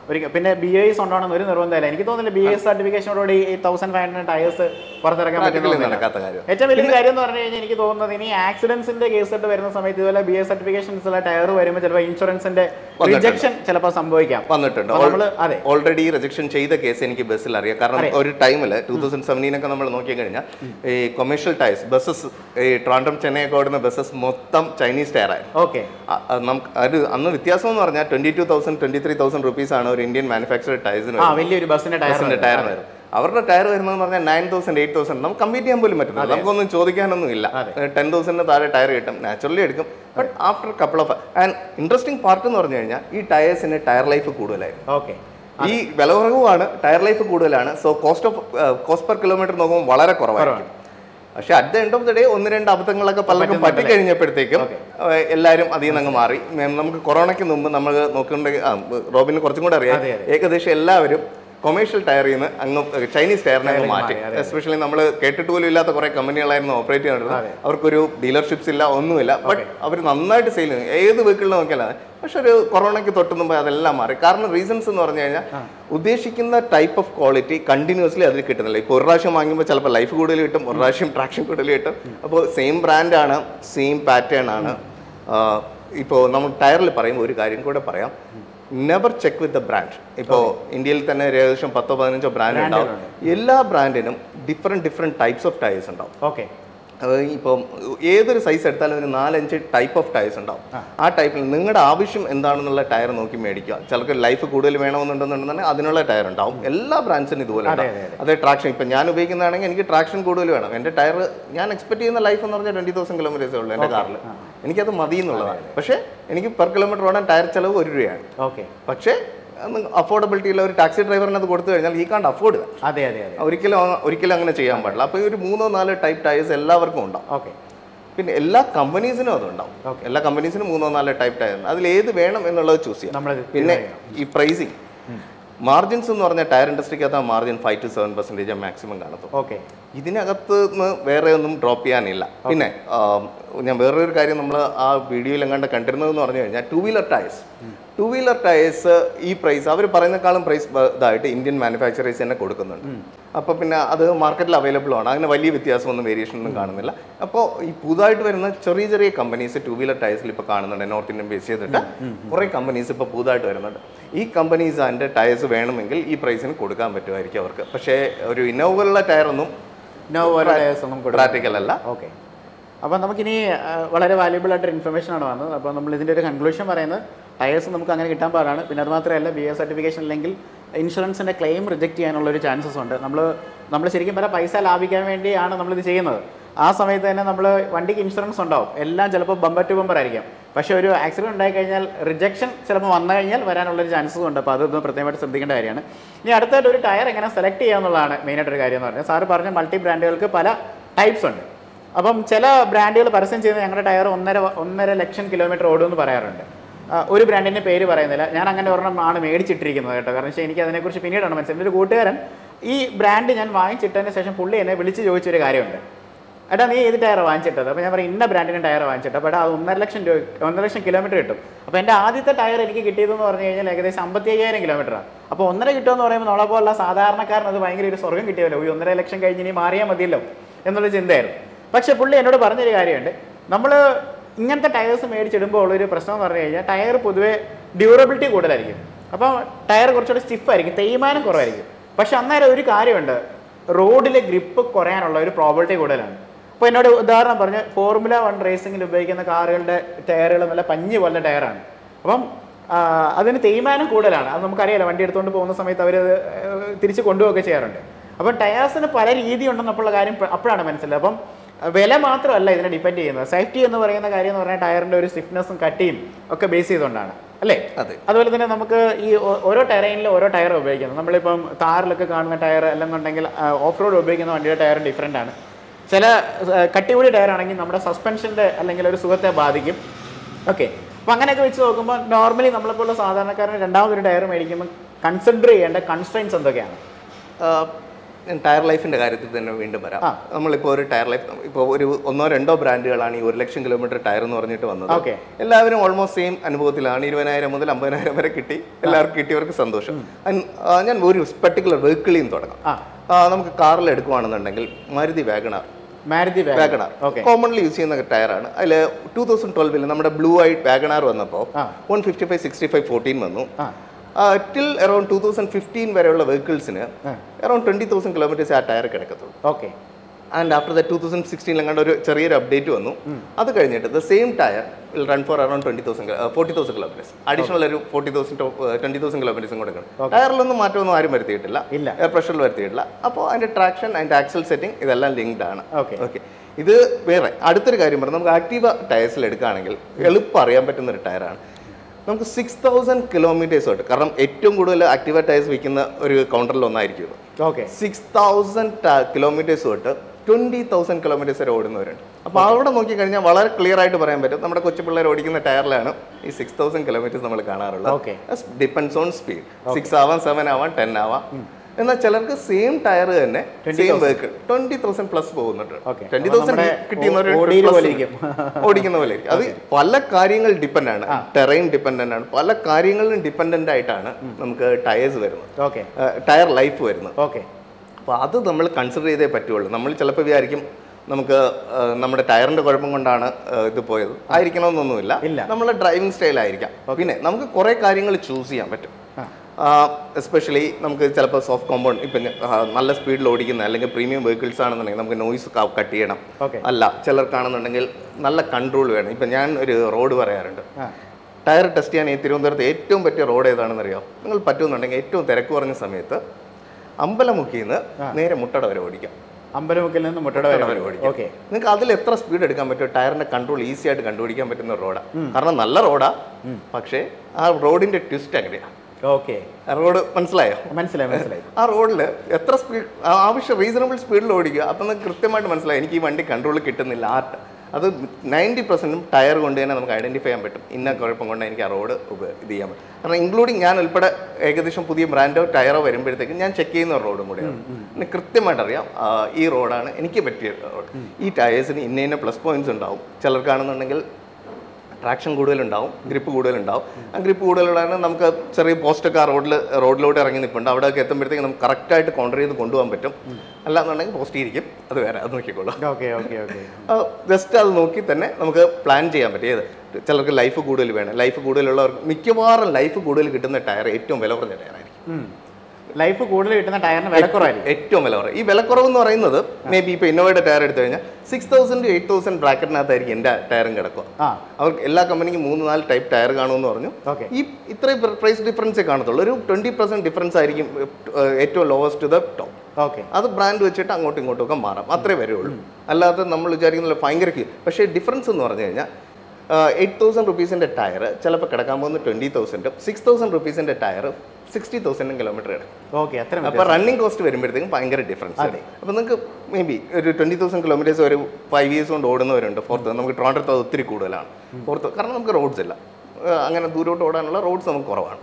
ഒരിക്കൽ പിന്നെ ബി എസ് ഉണ്ടോണെന്ന് ഒരു നിർബന്ധമില്ല എനിക്ക് തോന്നുന്നില്ല ബി എസ് സർട്ടിഫിക്കേഷനോടുകൂടി ഈ തൗസൻഡ് ഫൈവ് ഹൺഡ്രഡ് ടയേഴ്സ് പുറത്തിറക്കാൻ Practically പറ്റുന്ന നടക്കാത്ത കാര്യം ഏറ്റവും വലിയ കാര്യം എന്ന് പറഞ്ഞു കഴിഞ്ഞാൽ എനിക്ക് തോന്നുന്നത് ഇനി ആക്സിഡൻസിന്റെ കേസ് ആയിട്ട് വരുന്ന സമയത്ത് ഇതുപോലെ ബി എസ് സർട്ടിഫിക്കേഷൻസ് ഉള്ള ടയർ വരുമ്പോൾ ചിലപ്പോൾ ഇൻഷുറൻസിന്റെ റിജക്ഷൻ ചിലപ്പോൾ സംഭവിക്കാം വന്നിട്ടുണ്ട് അപ്പൊ നമ്മള് അതെ ഓൾറെഡി റിജക്ഷൻ ചെയ്ത കേസ് എനിക്ക് ബസ്സിൽ അറിയാം കാരണം ഒരു ടൈമിൽ ടൂ തൗസൻഡ് സെവൻറ്റീനൊക്കെ നമ്മൾ നോക്കി കഴിഞ്ഞാൽ ഈ കൊമേഴ്ഷ്യൽ ടയർസ് ബസ്സസ് ഈ ട്രാൻഡം ചെന്നൈ ഒക്കെ ഓടുന്ന ബസ്സസ് മൊത്തം ചൈനീസ് ടയറായിരുന്നു ഓക്കെ അ- അത് നമുക്ക് അത് അന്ന് വ്യത്യാസം എന്ന് പറഞ്ഞാൽ twenty two thousand twenty three thousand rupees ആണ് ഒരു ഇന്ത്യൻ മാനുഫാക്ചർ ടയർസിന് ആ വലിയൊരു ബസ്സിന്റെ ടയർ ബസ്സിന്റെ ടയർ വരുന്നത് അവരുടെ ടയർ വരുന്നതെന്ന് പറഞ്ഞാൽ നയൻ തൗസൻഡ് എയ്റ്റ് തൗസൻഡ് നമുക്ക് കമ്പീറ്റ് ചെയ്യാൻ പോലും പറ്റുന്നില്ല നമുക്കൊന്നും ചോദിക്കാനൊന്നും ഇല്ല ടെൻ തൗസൻഡിന് താഴെ ടയർ കിട്ടും നാച്ചുറലി എടുക്കും but after couple of and interesting part എന്ന് പറഞ്ഞു കഴിഞ്ഞാൽ ഈ ടയേഴ്സിന് ടയർ ലൈഫ് കൂടുതലായിരുന്നു ഓക്കെ ഈ വില കുറവുമാണ് ടയർ ലൈഫ് കൂടുതലാണ് so cost of cost per kilometre നോക്കുമ്പോൾ വളരെ കുറവായിരിക്കും പക്ഷെ at the end of the day ഒന്ന് രണ്ട് അബദ്ധങ്ങളൊക്കെ പലർക്കും പറ്റിക്കഴിഞ്ഞപ്പോഴത്തേക്കും ഏഹ്, എല്ലാവരും അതിൽ നിന്ന് അങ്ങ് മാറി ഉം, നമുക്ക് കൊറോണയ്ക്ക് മുമ്പ് നമ്മൾ നോക്കുന്നുണ്ടെങ്കിൽ ആ, റോബിന് കുറച്ചും കൂടെ അറിയാം അതെ, അതെ. ഏകദേശം എല്ലാവരും കൊമേഴ്ഷ്യൽ ടയറിൽ നിന്ന് അങ്ങ് ചൈനീസ് ടയറിനെ അങ്ങ് മാറ്റി എസ്പെഷ്യലി നമ്മൾ കേട്ടിട്ട് പോലും ഇല്ലാത്ത കുറെ കമ്പനികളായിരുന്നു ഓപ്പറേറ്റ് ചെയ്യുന്നത് അവർക്കൊരു ഡീലർഷിപ്സ് ഇല്ല ഒന്നുമില്ല ബട്ട് അവർ നന്നായിട്ട് സെയിൽ ചെയ്യും ഏത് വെഹിക്കിളിൽ നോക്കിയാലും പക്ഷെ ഒരു കൊറോണയ്ക്ക് തൊട്ട് മുമ്പ് അതെല്ലാം മാറി കാരണം റീസൺസ് എന്ന് പറഞ്ഞു കഴിഞ്ഞാൽ ഉദ്ദേശിക്കുന്ന ടൈപ്പ് ഓഫ് ക്വാളിറ്റി കണ്ടിന്യൂസ്ലി അതിൽ കിട്ടുന്നില്ല ഇപ്പോൾ ഒരു പ്രാവശ്യം വാങ്ങുമ്പോൾ ചിലപ്പോൾ ലൈഫ് കൂടുതൽ കിട്ടും ഒരു പ്രാവശ്യം ട്രാക്ഷൻ കൂടുതൽ കിട്ടും അപ്പോൾ സെയിം ബ്രാൻഡാണ് സെയിം പാറ്റേൺ ആണ് ഇപ്പോൾ നമ്മൾ ടയറിൽ പറയുമ്പോൾ ഒരു കാര്യം കൂടെ പറയാം never check with the brand ഇപ്പോൾ ഇന്ത്യയിൽ തന്നെ ഒരു ഏകദേശം പത്തോ പതിനഞ്ചോ ബ്രാൻഡ് ഉണ്ടാവും എല്ലാ ബ്രാൻഡിനും different different types of tyres ഉണ്ടാവും ഓക്കെ അത് ഇപ്പം ഏതൊരു സൈസ് എടുത്താലും ഒരു നാലഞ്ച് ടൈപ്പ് ഓഫ് ടയേഴ്സ് ഉണ്ടാവും ആ ടൈപ്പിൽ നിങ്ങളുടെ ആവശ്യം എന്താണെന്നുള്ള ടയർ നോക്കി മേടിക്കുക ചിലർക്ക് ലൈഫ് കൂടുതൽ വേണമെന്നുണ്ടെന്നുണ്ടെങ്കിൽ അതിനുള്ള ടയർ ഉണ്ടാവും എല്ലാ ബ്രാൻഡ്സിനും ഇതുപോലെ അതെ, ഉണ്ടാവും അതേ ട്രാക്ഷൻ ഇപ്പം ഞാൻ ഉപയോഗിക്കുന്നതാണെങ്കിൽ എനിക്ക് ട്രാക്ഷൻ കൂടുതൽ വേണം എൻ്റെ ടയർ ഞാൻ എക്സ്പെക്ട് ചെയ്യുന്ന ലൈഫ് എന്ന് പറഞ്ഞാൽ ട്വൻറ്റി തൗസൻഡ് കിലോമീറ്റേഴ്സേ ഉള്ളൂ എൻ്റെ കാറിൽ എനിക്കത് മതി എന്നുള്ളതാണ് പക്ഷേ എനിക്ക് പെർ കിലോമീറ്റർ ഓടാൻ ടയർ ചിലവ് ഒരു രൂപയാണ് ഓക്കെ പക്ഷേ അഫോർഡബിലിറ്റി ഉള്ള ഒരു ടാക്സി ഡ്രൈവറിന് അത് കൊടുത്തു കഴിഞ്ഞാൽ ഈ കാണ്ട് അഫോർഡ് അതെ അതെ അതെ ഒരിക്കലും അങ്ങ- ഒരിക്കലും അങ്ങനെ ചെയ്യാൻ പാടില്ല അപ്പോൾ ഈ ഒരു മൂന്നോ നാലോ ടൈപ്പ് ടയേഴ്സ് എല്ലാവർക്കും ഉണ്ടാവും ഓക്കെ പിന്നെ എല്ലാ കമ്പനീസിനും അതുണ്ടാവും Okay. എല്ലാ കമ്പനീസിനും മൂന്നോ നാലോ ടൈപ്പ് ടയർ അതിൽ ഏത് വേണം എന്നുള്ളത് ചൂസ് ചെയ്യാം നമ്മൾ പിന്നെ ഈ പ്രൈസിങ് മാർജിൻസ് എന്ന് പറഞ്ഞാൽ ടയർ ഇൻഡസ്ട്രിക്കകത്ത് ആ margin five two seven percentage maximum കാണത്തുള്ളൂ ഓക്കെ ഇതിനകത്ത് നിന്ന് വേറെ ഒന്നും ഡ്രോപ്പ് ചെയ്യാനില്ല പിന്നെ ആം, ഞാൻ വേറൊരു കാര്യം നമ്മൾ ആ വീഡിയോയിൽ എങ്ങാണ്ട് കണ്ടിരുന്നത് എന്ന് പറഞ്ഞു കഴിഞ്ഞാൽ two wheeler tyres two wheeler tyres ഈ പ്രൈസ് അവർ പറയുന്നേക്കാളും പ്രൈസ് ഇതായിട്ട് ഇന്ത്യൻ മാനുഫാക്ചറേഴ്സ് തന്നെ കൊടുക്കുന്നുണ്ട് അപ്പോൾ പിന്നെ അത് മാർക്കറ്റിൽ അവൈലബിൾ ആണ് അങ്ങനെ വലിയ വ്യത്യാസമൊന്നും വേരിയേഷൻ ഒന്നും കാണുന്നില്ല അപ്പോൾ ഈ പുതുതായിട്ട് വരുന്ന ചെറിയ ചെറിയ കമ്പനീസ് ടൂ വീലർ ടയേഴ്സിൽ ഇപ്പോൾ കാണുന്നുണ്ട് നോർത്ത് ഇന്ത്യൻ ബേസ് ചെയ്തിട്ട് കുറേ കമ്പനീസ് ഇപ്പോൾ പുതുതായിട്ട് വരുന്നുണ്ട് ഈ കമ്പനീസ് അതിൻ്റെ ടയേഴ്സ് വേണമെങ്കിൽ ഈ പ്രൈസിന് കൊടുക്കാൻ പറ്റുമായിരിക്കും അവർക്ക് പക്ഷേ ഒരു ഇന്നോവയുള്ള ടയറൊന്നും നോ ടയേഴ്സ് ഒന്നും കൊടുക്കും പ്രാക്ടിക്കൽ അല്ല ഓക്കെ അപ്പോൾ നമുക്കിനി ആ, വളരെ വാല്യുബിൾ ആയിട്ടൊരു ഇൻഫർമേഷൻ ആണ് വന്നത് അപ്പോൾ നമ്മൾ ഇതിൻ്റെ ഒരു കൺക്ലൂഷൻ പറയുന്നത് ടയേഴ്സ് നമുക്ക് അങ്ങനെ കിട്ടാൻ പാടാണ് പിന്നെ അത് മാത്രമല്ല ബി എസ് സർട്ടിഫിക്കേഷൻ അല്ലെങ്കിൽ ഇൻഷുറൻസിൻ്റെ ക്ലെയിം റിജക്റ്റ് ചെയ്യാനുള്ള ഒരു ചാൻസസ് ഉണ്ട് നമ്മൾ നമ്മൾ ശരിക്കും പറയാം പൈസ ലാഭിക്കാൻ വേണ്ടിയാണ് നമ്മളിത് ചെയ്യുന്നത് ആ സമയത്ത് തന്നെ നമ്മൾ വണ്ടിക്ക് ഇൻഷുറൻസ് ഉണ്ടാവും എല്ലാം ചിലപ്പോൾ ബമ്പർ ടു ബമ്പർ ആയിരിക്കും പക്ഷേ ഒരു ആക്സിഡൻറ്റ് ഉണ്ടായി കഴിഞ്ഞാൽ റിജക്ഷൻ ചിലപ്പോൾ വന്നു കഴിഞ്ഞാൽ വരാനുള്ളൊരു ചാൻസസും ഉണ്ട് അപ്പോൾ അതൊന്ന് പ്രത്യേകമായിട്ട് ശ്രദ്ധിക്കേണ്ട കാര്യമാണ് ഇനി അടുത്തായിട്ട് ഒരു ടയർ എങ്ങനെ സെലക്ട് ചെയ്യുക എന്നുള്ളതാണ് മെയിനായിട്ടൊരു കാര്യം എന്ന് പറഞ്ഞാൽ സാറ് പറഞ്ഞ മൾട്ടി ബ്രാൻഡുകൾക്ക് പല ടൈപ്സ് ഉണ്ട് അപ്പം ചില ബ്രാൻഡുകൾ പരസ്യം ചെയ്യുന്ന ഞങ്ങളുടെ ടയർ ഒന്നര ഒന്നര ലക്ഷം കിലോമീറ്റർ ഓടുമെന്ന് പറയാറുണ്ട് ആ, ഒരു ബ്രാൻഡിൻ്റെ പേര് പറയുന്നില്ല ഞാൻ അങ്ങനെ ഒരെണ്ണം ആണ് മേടിച്ചിട്ടിരിക്കുന്നത് കേട്ടോ കാരണം വെച്ചാൽ എനിക്ക് അതിനെക്കുറിച്ച് പിന്നീടാണ് മനസ്സിലായത് എൻ്റെ ഒരു കൂട്ടുകാരൻ ഈ ബ്രാൻഡ് ഞാൻ വാങ്ങിച്ചിട്ടതിന് ശേഷം പുള്ളി എന്നെ വിളിച്ച് ചോദിച്ചൊരു കാര്യമുണ്ട് എടാ നീ ഏത് ടയർ വാങ്ങിച്ചിട്ടത് അപ്പോൾ ഞാൻ പറയും ഇന്ന ബ്രാൻഡിൻ്റെ ടയർ വാങ്ങിച്ചിട്ട് അപ്പോൾ അത് ഒന്നര ലക്ഷം രൂപ ഒന്നര ലക്ഷം കിലോമീറ്റർ കിട്ടും അപ്പോൾ എൻ്റെ ആദ്യത്തെ ടയർ എനിക്ക് കിട്ടിയതെന്ന് പറഞ്ഞു കഴിഞ്ഞാൽ ഏകദേശം അമ്പത്തി അയ്യായിരം കിലോമീറ്ററാണ് അപ്പോൾ ഒന്നര കിട്ടുമെന്ന് പറയുമ്പോൾ നമ്മളെ പോലുള്ള സാധാരണക്കാരൻ അത് ഭയങ്കര ഒരു സ്വർഗ്ഗം കിട്ടിയല്ലോ ഈ ഒന്നര ലക്ഷം കഴിഞ്ഞ് ഇനി മാറിയാൽ മതിയല്ലോ എന്നുള്ള ചിന്തയായിരുന്നു പക്ഷേ പുള്ളി എന്നോട് പറഞ്ഞൊരു കാര്യമുണ്ട് നമ്മൾ ഇങ്ങനത്തെ ടയേഴ്സ് മേടിച്ചിടുമ്പോൾ ഉള്ളൊരു പ്രശ്നം എന്ന് പറഞ്ഞു കഴിഞ്ഞാൽ ടയർ പൊതുവേ ഡ്യൂറബിലിറ്റി കൂടുതലായിരിക്കും അപ്പോൾ ടയർ കുറച്ചുകൂടി സ്റ്റിഫായിരിക്കും തേയ്മാനം കുറവായിരിക്കും പക്ഷെ അന്നേരം ഒരു കാര്യമുണ്ട് റോഡിലെ ഗ്രിപ്പ് കുറയാനുള്ള ഒരു പ്രോബിലിറ്റി കൂടുതലാണ് അപ്പോൾ എന്നോട് ഉദാഹരണം പറഞ്ഞ് ഫോർമുല വൺ റേസിംഗിൽ ഉപയോഗിക്കുന്ന കാറുകളുടെ ടയറുകൾ നല്ല പഞ്ഞ് പോലെ ടയറാണ് അപ്പം ആ, അതിന് തേയ്മാനം കൂടുതലാണ് അത് നമുക്കറിയാലോ വണ്ടി എടുത്തുകൊണ്ട് പോകുന്ന സമയത്ത് അവർ തിരിച്ച് കൊണ്ടുപോവുകയൊക്കെ ചെയ്യാറുണ്ട് അപ്പം ടയേഴ്സിന് പല രീതി ഉണ്ടെന്നപ്പോൾ കാര്യം പ- അപ്പോഴാണ് മനസ്സിലായത് അപ്പം വില മാത്രമല്ല ഇതിനെ ഡിപ്പെൻഡ് ചെയ്യുന്നത് സേഫ്റ്റി എന്ന് പറയുന്ന കാര്യം എന്ന് പറഞ്ഞാൽ ടയറിൻ്റെ ഒരു സ്റ്റിഫ്നെസ്സും കട്ടിയും ഒക്കെ ബേസ് ചെയ്തുകൊണ്ടാണ് അല്ലേ അതെ അതുപോലെ തന്നെ നമുക്ക് ഈ ഓ- ഓരോ ടെറൈനിലും ഓരോ ടയർ ഉപയോഗിക്കുന്നത് നമ്മളിപ്പം താറിലൊക്കെ കാണുന്ന ടയർ അല്ലെന്നുണ്ടെങ്കിൽ ഓഫ് റോഡ് ഉപയോഗിക്കുന്ന വണ്ടിയുടെ ടയർ ഡിഫറെൻ്റ് ആണ് ചില ആ, കട്ടികൂടി ടയർ ആണെങ്കിൽ നമ്മുടെ സസ്പെൻഷൻ്റെ അല്ലെങ്കിൽ ഒരു സുഖത്തെ ബാധിക്കും ഓക്കെ അപ്പോൾ അങ്ങനെയൊക്കെ വെച്ച് നോക്കുമ്പോൾ നോർമലി നമ്മളെപ്പോലുള്ള സാധാരണക്കാരന് രണ്ടാമതൊരു ടയർ മേടിക്കുമ്പോൾ കൺസിഡർ ചെയ്യേണ്ട കൺസ്ട്രെയിൻസ് എന്തൊക്കെയാണ് ഞാൻ ടയർ ലൈഫിന്റെ കാര്യത്തിൽ തന്നെ വീണ്ടും വരാം നമ്മളിപ്പോൾ ഒരു ടയർ ലൈഫ് ഇപ്പോൾ ഒരു ഒന്നോ രണ്ടോ ബ്രാൻഡുകളാണ് ഈ ഒരു ലക്ഷം കിലോമീറ്റർ ടയർ എന്ന് പറഞ്ഞിട്ട് വന്നത് ഓക്കെ എല്ലാവരും ഓൾമോസ്റ്റ് സെയിം അനുഭവത്തിലാണ് ഇരുപതിനായിരം മുതൽ അമ്പതിനായിരം വരെ കിട്ടി എല്ലാവർക്കും കിട്ടിയവർക്ക് സന്തോഷം അൻ- ആ, ഞാൻ ഒരു പർട്ടിക്കുലർ വെഹിക്കിളിൽ നിന്ന് തുടങ്ങാം ആ ആ, നമുക്ക് കാറിൽ എടുക്കുവാണെന്നുണ്ടെങ്കിൽ Maruti WagonR Maruti WagonR okay commonly use ചെയ്യുന്ന ടയറാണ് അതിൽ ടൂ തൗസൻഡ് ട്വൽവിൽ നമ്മുടെ ബ്ലൂ ഐറ്റ് വാഗണാർ വന്നപ്പോൾ ആ. One fifty five sixty five fourteen വന്നു ആ till around two thousand fifteen വരെയുള്ള വെഹിക്കിൾസിന് ആ. അറൌണ്ട് ട്വൻറ്റി തൗസൻഡ് കിലോമീറ്റേഴ്സ് ആ ടയർ കിടക്കത്തുള്ളൂ okay and after the two thousand സിക്സ്റ്റീനിൽ അങ്ങോട്ട് ഒരു ചെറിയൊരു അപ്ഡേറ്റ് വന്നു അത് കഴിഞ്ഞിട്ട് the same tyre will run for around twenty thousand forty thousand kilometres additional ഒരു ഫോർട്ടി തൗസൻഡ് ട്വന്റി തൗസൻഡ് കിലോമീറ്റേഴ്സും കൊടുക്കണം ടയറിലൊന്നും മാറ്റമൊന്നും ആരും വരുത്തിയിട്ടില്ല ഇല്ല. എയർ പ്രഷറിൽ വരുത്തിയിട്ടില്ല അപ്പോൾ അതിന്റെ ട്രാക്ഷൻ അതിന്റെ ആക്സൽ സെറ്റിംഗ് ഇതെല്ലാം ലിങ്ക്ഡ് ആണ് ഓക്കെ ഓക്കെ ഇത് വേറെ അടുത്തൊരു കാര്യം പറഞ്ഞാൽ നമുക്ക് ആക്റ്റീവ ടയർസിൽ എടുക്കുകയാണെങ്കിൽ എളുപ്പം അറിയാൻ പറ്റുന്ന ഒരു ടയറാണ് നമുക്ക് സിക്സ് തൗസൻഡ് കിലോമീറ്റേഴ്സ് തൊട്ട് കാരണം ഏറ്റവും കൂടുതൽ ആക്റ്റീവ ടയർസ് വിൽക്കുന്ന ഒരു കൗണ്ടറിൽ ഒന്നായിരിക്കും ഇത് ഓക്കെ സിക്സ് തൗസൻഡ് കിലോമീറ്റേഴ്സ് തൊട്ട് ട്വന്റി തൗസൻഡ് കിലോമീറ്റേഴ്സ് വരെ ഓടുന്നവരുണ്ട് അപ്പോൾ അവിടെ നോക്കിക്കഴിഞ്ഞാൽ വളരെ ക്ലിയർ ആയിട്ട് പറയാൻ പറ്റും നമ്മുടെ കൊച്ചു പിള്ളേർ ഓടിക്കുന്ന ടയറിലാണ് ഈ സിക്സ് തൗസൻഡ് കിലോമീറ്റേഴ്സ് നമ്മൾ കാണാറുള്ളത് okay depends on speed six ആവാം സെവൻ ആവാം ടെൻ ആവാം എന്നാൽ ചിലർക്ക് സെയിം ടയർ തന്നെ same vehicle twenty thousand plus പോകുന്നുണ്ട് Okay. ട്വന്റി അപ്പോൾ തൗസൻഡ് നമ്മുടെ കിട്ടിയുന്നവർ ഓടിയിൽ പോലെ ഇരിക്കും. ഓടിക്കുന്ന പോലെ ഇരിക്കും അത് പല കാര്യങ്ങൾ ഡിപ്പെൻഡ് ആണ് ടെറൈൻ ഡിപ്പെൻഡന്റ് ആണ് പല കാര്യങ്ങളിലും ഡിപ്പെൻഡന്റ് ആയിട്ടാണ് നമുക്ക് ടയേഴ്സ് വരുന്നത് ഓക്കെ ടയർ ലൈഫ് വരുന്നത് ഓക്കെ അപ്പോൾ അത് നമ്മൾ കൺസിഡർ ചെയ്തേ പറ്റുള്ളൂ നമ്മൾ ചിലപ്പോൾ വിചാരിക്കും നമുക്ക് ആ, നമ്മുടെ ടയറിന്റെ കുഴപ്പം കൊണ്ടാണ് ആ, ഇത് പോയത് ആയിരിക്കണമെന്നൊന്നുമില്ല ഇല്ല. നമ്മളെ ഡ്രൈവിംഗ് സ്റ്റൈൽ ആയിരിക്കാം പിന്നെ നമുക്ക് കുറേ കാര്യങ്ങൾ ചൂസ് ചെയ്യാൻ പറ്റും ആ. എസ്പെഷ്യലി നമുക്ക് ചിലപ്പോൾ സോഫ്റ്റ് കോമ്പൗണ്ട് ഇപ്പം ഞ- ആ, നല്ല സ്പീഡിൽ ഓടിക്കുന്ന അല്ലെങ്കിൽ പ്രീമിയം വെഹിക്കിൾസ് ആണെന്നുണ്ടെങ്കിൽ നമുക്ക് നോയ്സ് കട്ട് ചെയ്യണം ഓക്കെ അല്ല ചിലർക്കാണെന്നുണ്ടെങ്കിൽ നല്ല കൺട്രോൾ വേണം ഇപ്പം ഞാൻ ഒരു റോഡ് പറയാറുണ്ട് ആ ടയർ ടെസ്റ്റ് ചെയ്യാൻ ഈ തിരുവനന്തപുരത്ത് ഏറ്റവും പറ്റിയ റോഡ് ഏതാണെന്ന് അറിയാം നിങ്ങൾ പറ്റുമെന്നുണ്ടെങ്കിൽ ഏറ്റവും തിരക്ക് കുറഞ്ഞ സമയത്ത് അമ്പലമുക്കിൽ നിന്ന് നേരെ മുട്ടട വരെ ഓടിക്കാം അമ്പലമുക്കിൽ നിന്ന് മുട്ടട മുട്ടട വരെ വരെ ഓടിക്കാം ഓക്കെ നിങ്ങൾക്ക് അതിൽ എത്ര സ്പീഡ് എടുക്കാൻ പറ്റുമോ ടയറിന്റെ കൺട്രോൾ ഈസി ആയിട്ട് കണ്ടുപിടിക്കാൻ പറ്റുന്ന റോഡാണ് കാരണം നല്ല റോഡാ പക്ഷേ ആ റോഡിന്റെ ട്വിസ്റ്റ് അങ്ങനെയാണ് ഓക്കെ റോഡ് മനസ്സിലായോ മനസ്സിലായി മനസ്സിലായി ആ റോഡിൽ എത്ര സ്പീഡ് ആവശ്യം റീസണബിൾ സ്പീഡിൽ ഓടിക്കുക അപ്പം നിങ്ങൾക്ക് കൃത്യമായിട്ട് മനസ്സിലായി എനിക്ക് ഈ വണ്ടി കൺട്രോൾ കിട്ടുന്നില്ല ആ ട- അത് നയൻറ്റി പെർസെൻറ്റും ടയർ കൊണ്ട് തന്നെ നമുക്ക് ഐഡൻറ്റിഫൈ ചെയ്യാൻ പറ്റും ഇന്ന കുഴപ്പം കൊണ്ട് എനിക്ക് ആ റോഡ് ഇത് ചെയ്യാൻ പറ്റും കാരണം ഇൻക്ലൂഡിങ് ഞാൻ ഉൾപ്പെടെ ഏകദേശം പുതിയ ബ്രാൻഡോ ടയറോ വരുമ്പോഴത്തേക്കും ഞാൻ ചെക്ക് ചെയ്യുന്ന ഒരു റോഡും കൂടിയാണ് എനിക്ക് കൃത്യമായിട്ട് അറിയാം ആ, ഈ റോഡാണ് എനിക്ക് പറ്റിയ റോഡ് ഈ ടയേഴ്സിന് ഇന്ന ഇന്ന പ്ലസ് പോയിന്റ്സ് ഉണ്ടാവും ചിലർക്കാണെന്നുണ്ടെങ്കിൽ ട്രാക്ഷൻ കൂടുതലുണ്ടാവും ഗ്രിപ്പ് കൂടുതലുണ്ടാവും ആ ഗ്രിപ്പ് കൂടുതലുള്ളതാണ് നമുക്ക് ചെറിയ പോസ്റ്റൊക്കെ ആ റോഡിൽ റോഡിലോട്ട് ഇറങ്ങി നിൽപ്പുണ്ട് അവിടെയൊക്കെ എത്തുമ്പോഴത്തേക്ക് നമുക്ക് കറക്റ്റായിട്ട് കോണ്ടർ ചെയ്ത് കൊണ്ടുപോകാൻ പറ്റും അല്ലാന്നുണ്ടെങ്കിൽ പോസ്റ്റ് ഇരിക്കും അത് വേറെ അത് നോക്കിക്കോളൂ ഓക്കെ ഓക്കെ ഓക്കെ ജസ്റ്റ് അത് നോക്കി തന്നെ നമുക്ക് പ്ലാൻ ചെയ്യാൻ പറ്റും ഏത് ചിലർക്ക് ലൈഫ് കൂടുതൽ വേണം ലൈഫ് കൂടുതലുള്ളവർക്ക് മിക്കവാറും ലൈഫ് കൂടുതൽ കിട്ടുന്ന ടയർ ഏറ്റവും വില കുറഞ്ഞ ടയറായിരിക്കും ലൈഫ് കൂടുതൽ കിട്ടുന്ന ടയറിന് വില കുറവായിരിക്കും ഏറ്റവും വില കുറവ് ഈ വിലക്കുറവ് എന്ന് പറയുന്നത് മേ ബി ഇപ്പോൾ ഇന്നോവയുടെ ടയർ എടുത്തു കഴിഞ്ഞാൽ സിക്സ് തൗസൻഡ് എയ്റ്റ് തൗസൻഡ് ബ്രാക്കറ്റിനകത്തായിരിക്കും എൻ്റെ ടയറും കിടക്കുക ആ അവർക്ക് എല്ലാ കമ്പനിക്കും മൂന്ന് നാല് ടൈപ്പ് ടയർ കാണുമെന്ന് പറഞ്ഞു ഓക്കെ ഈ ഇത്രയും പ്രൈസ് ഡിഫറൻസേ കാണത്തുള്ളൂ ഒരു ട്വൻറ്റി പെർസെൻറ്റ് ഡിഫറൻസ് ആയിരിക്കും ഏഹ്, ഏറ്റവും ലോവസ്റ്റ് ദ ടോപ്പ് ഓക്കെ അത് ബ്രാൻഡ് വെച്ചിട്ട് അങ്ങോട്ടും ഇങ്ങോട്ടും ഒക്കെ മാറാം അത്രേ വരുള്ളൂ അല്ലാതെ നമ്മൾ വിചാരിക്കുന്നില്ല ഭയങ്കര കീ പക്ഷേ ഡിഫറൻസ് എന്ന് പറഞ്ഞു കഴിഞ്ഞാൽ എയ്റ്റ് തൗസൻഡ് റുപ്പീസിൻ്റെ ടയർ ചിലപ്പോൾ കിടക്കാൻ പോകുന്ന ട്വൻറ്റി തൗസൻഡും സിക്സ് തൗസൻഡ് റുപ്പീസിൻ്റെ ടയർ സിക്സ്റ്റി തൗസൻഡും കിലോമീറ്റർ കിടക്കും ഓക്കെ അത്ര അപ്പോൾ റണ്ണിങ് കോസ്റ്റ് വരുമ്പോഴത്തേക്കും ഭയങ്കര ഡിഫറൻസ് ആണ് അപ്പോൾ നിങ്ങൾക്ക് മേ ബി ഒരു ട്വൻറ്റി തൗസൻഡ് കിലോമീറ്റേഴ്സ് ഒരു ഫൈവ് ഇയേഴ്സ് കൊണ്ട് ഓടുന്നവരുണ്ട് ഫോർത്ത് നമുക്ക് ട്രോണ്ടത്ത് അത് ഒത്തിരി കൂടുതലാണ് ഫോർത്ത് കാരണം നമുക്ക് റോഡ്സ് ഇല്ല ഏഹ് അങ്ങനെ ദൂരോട്ട് ഓടാനുള്ള റോഡ്സ് നമുക്ക് കുറവാണ്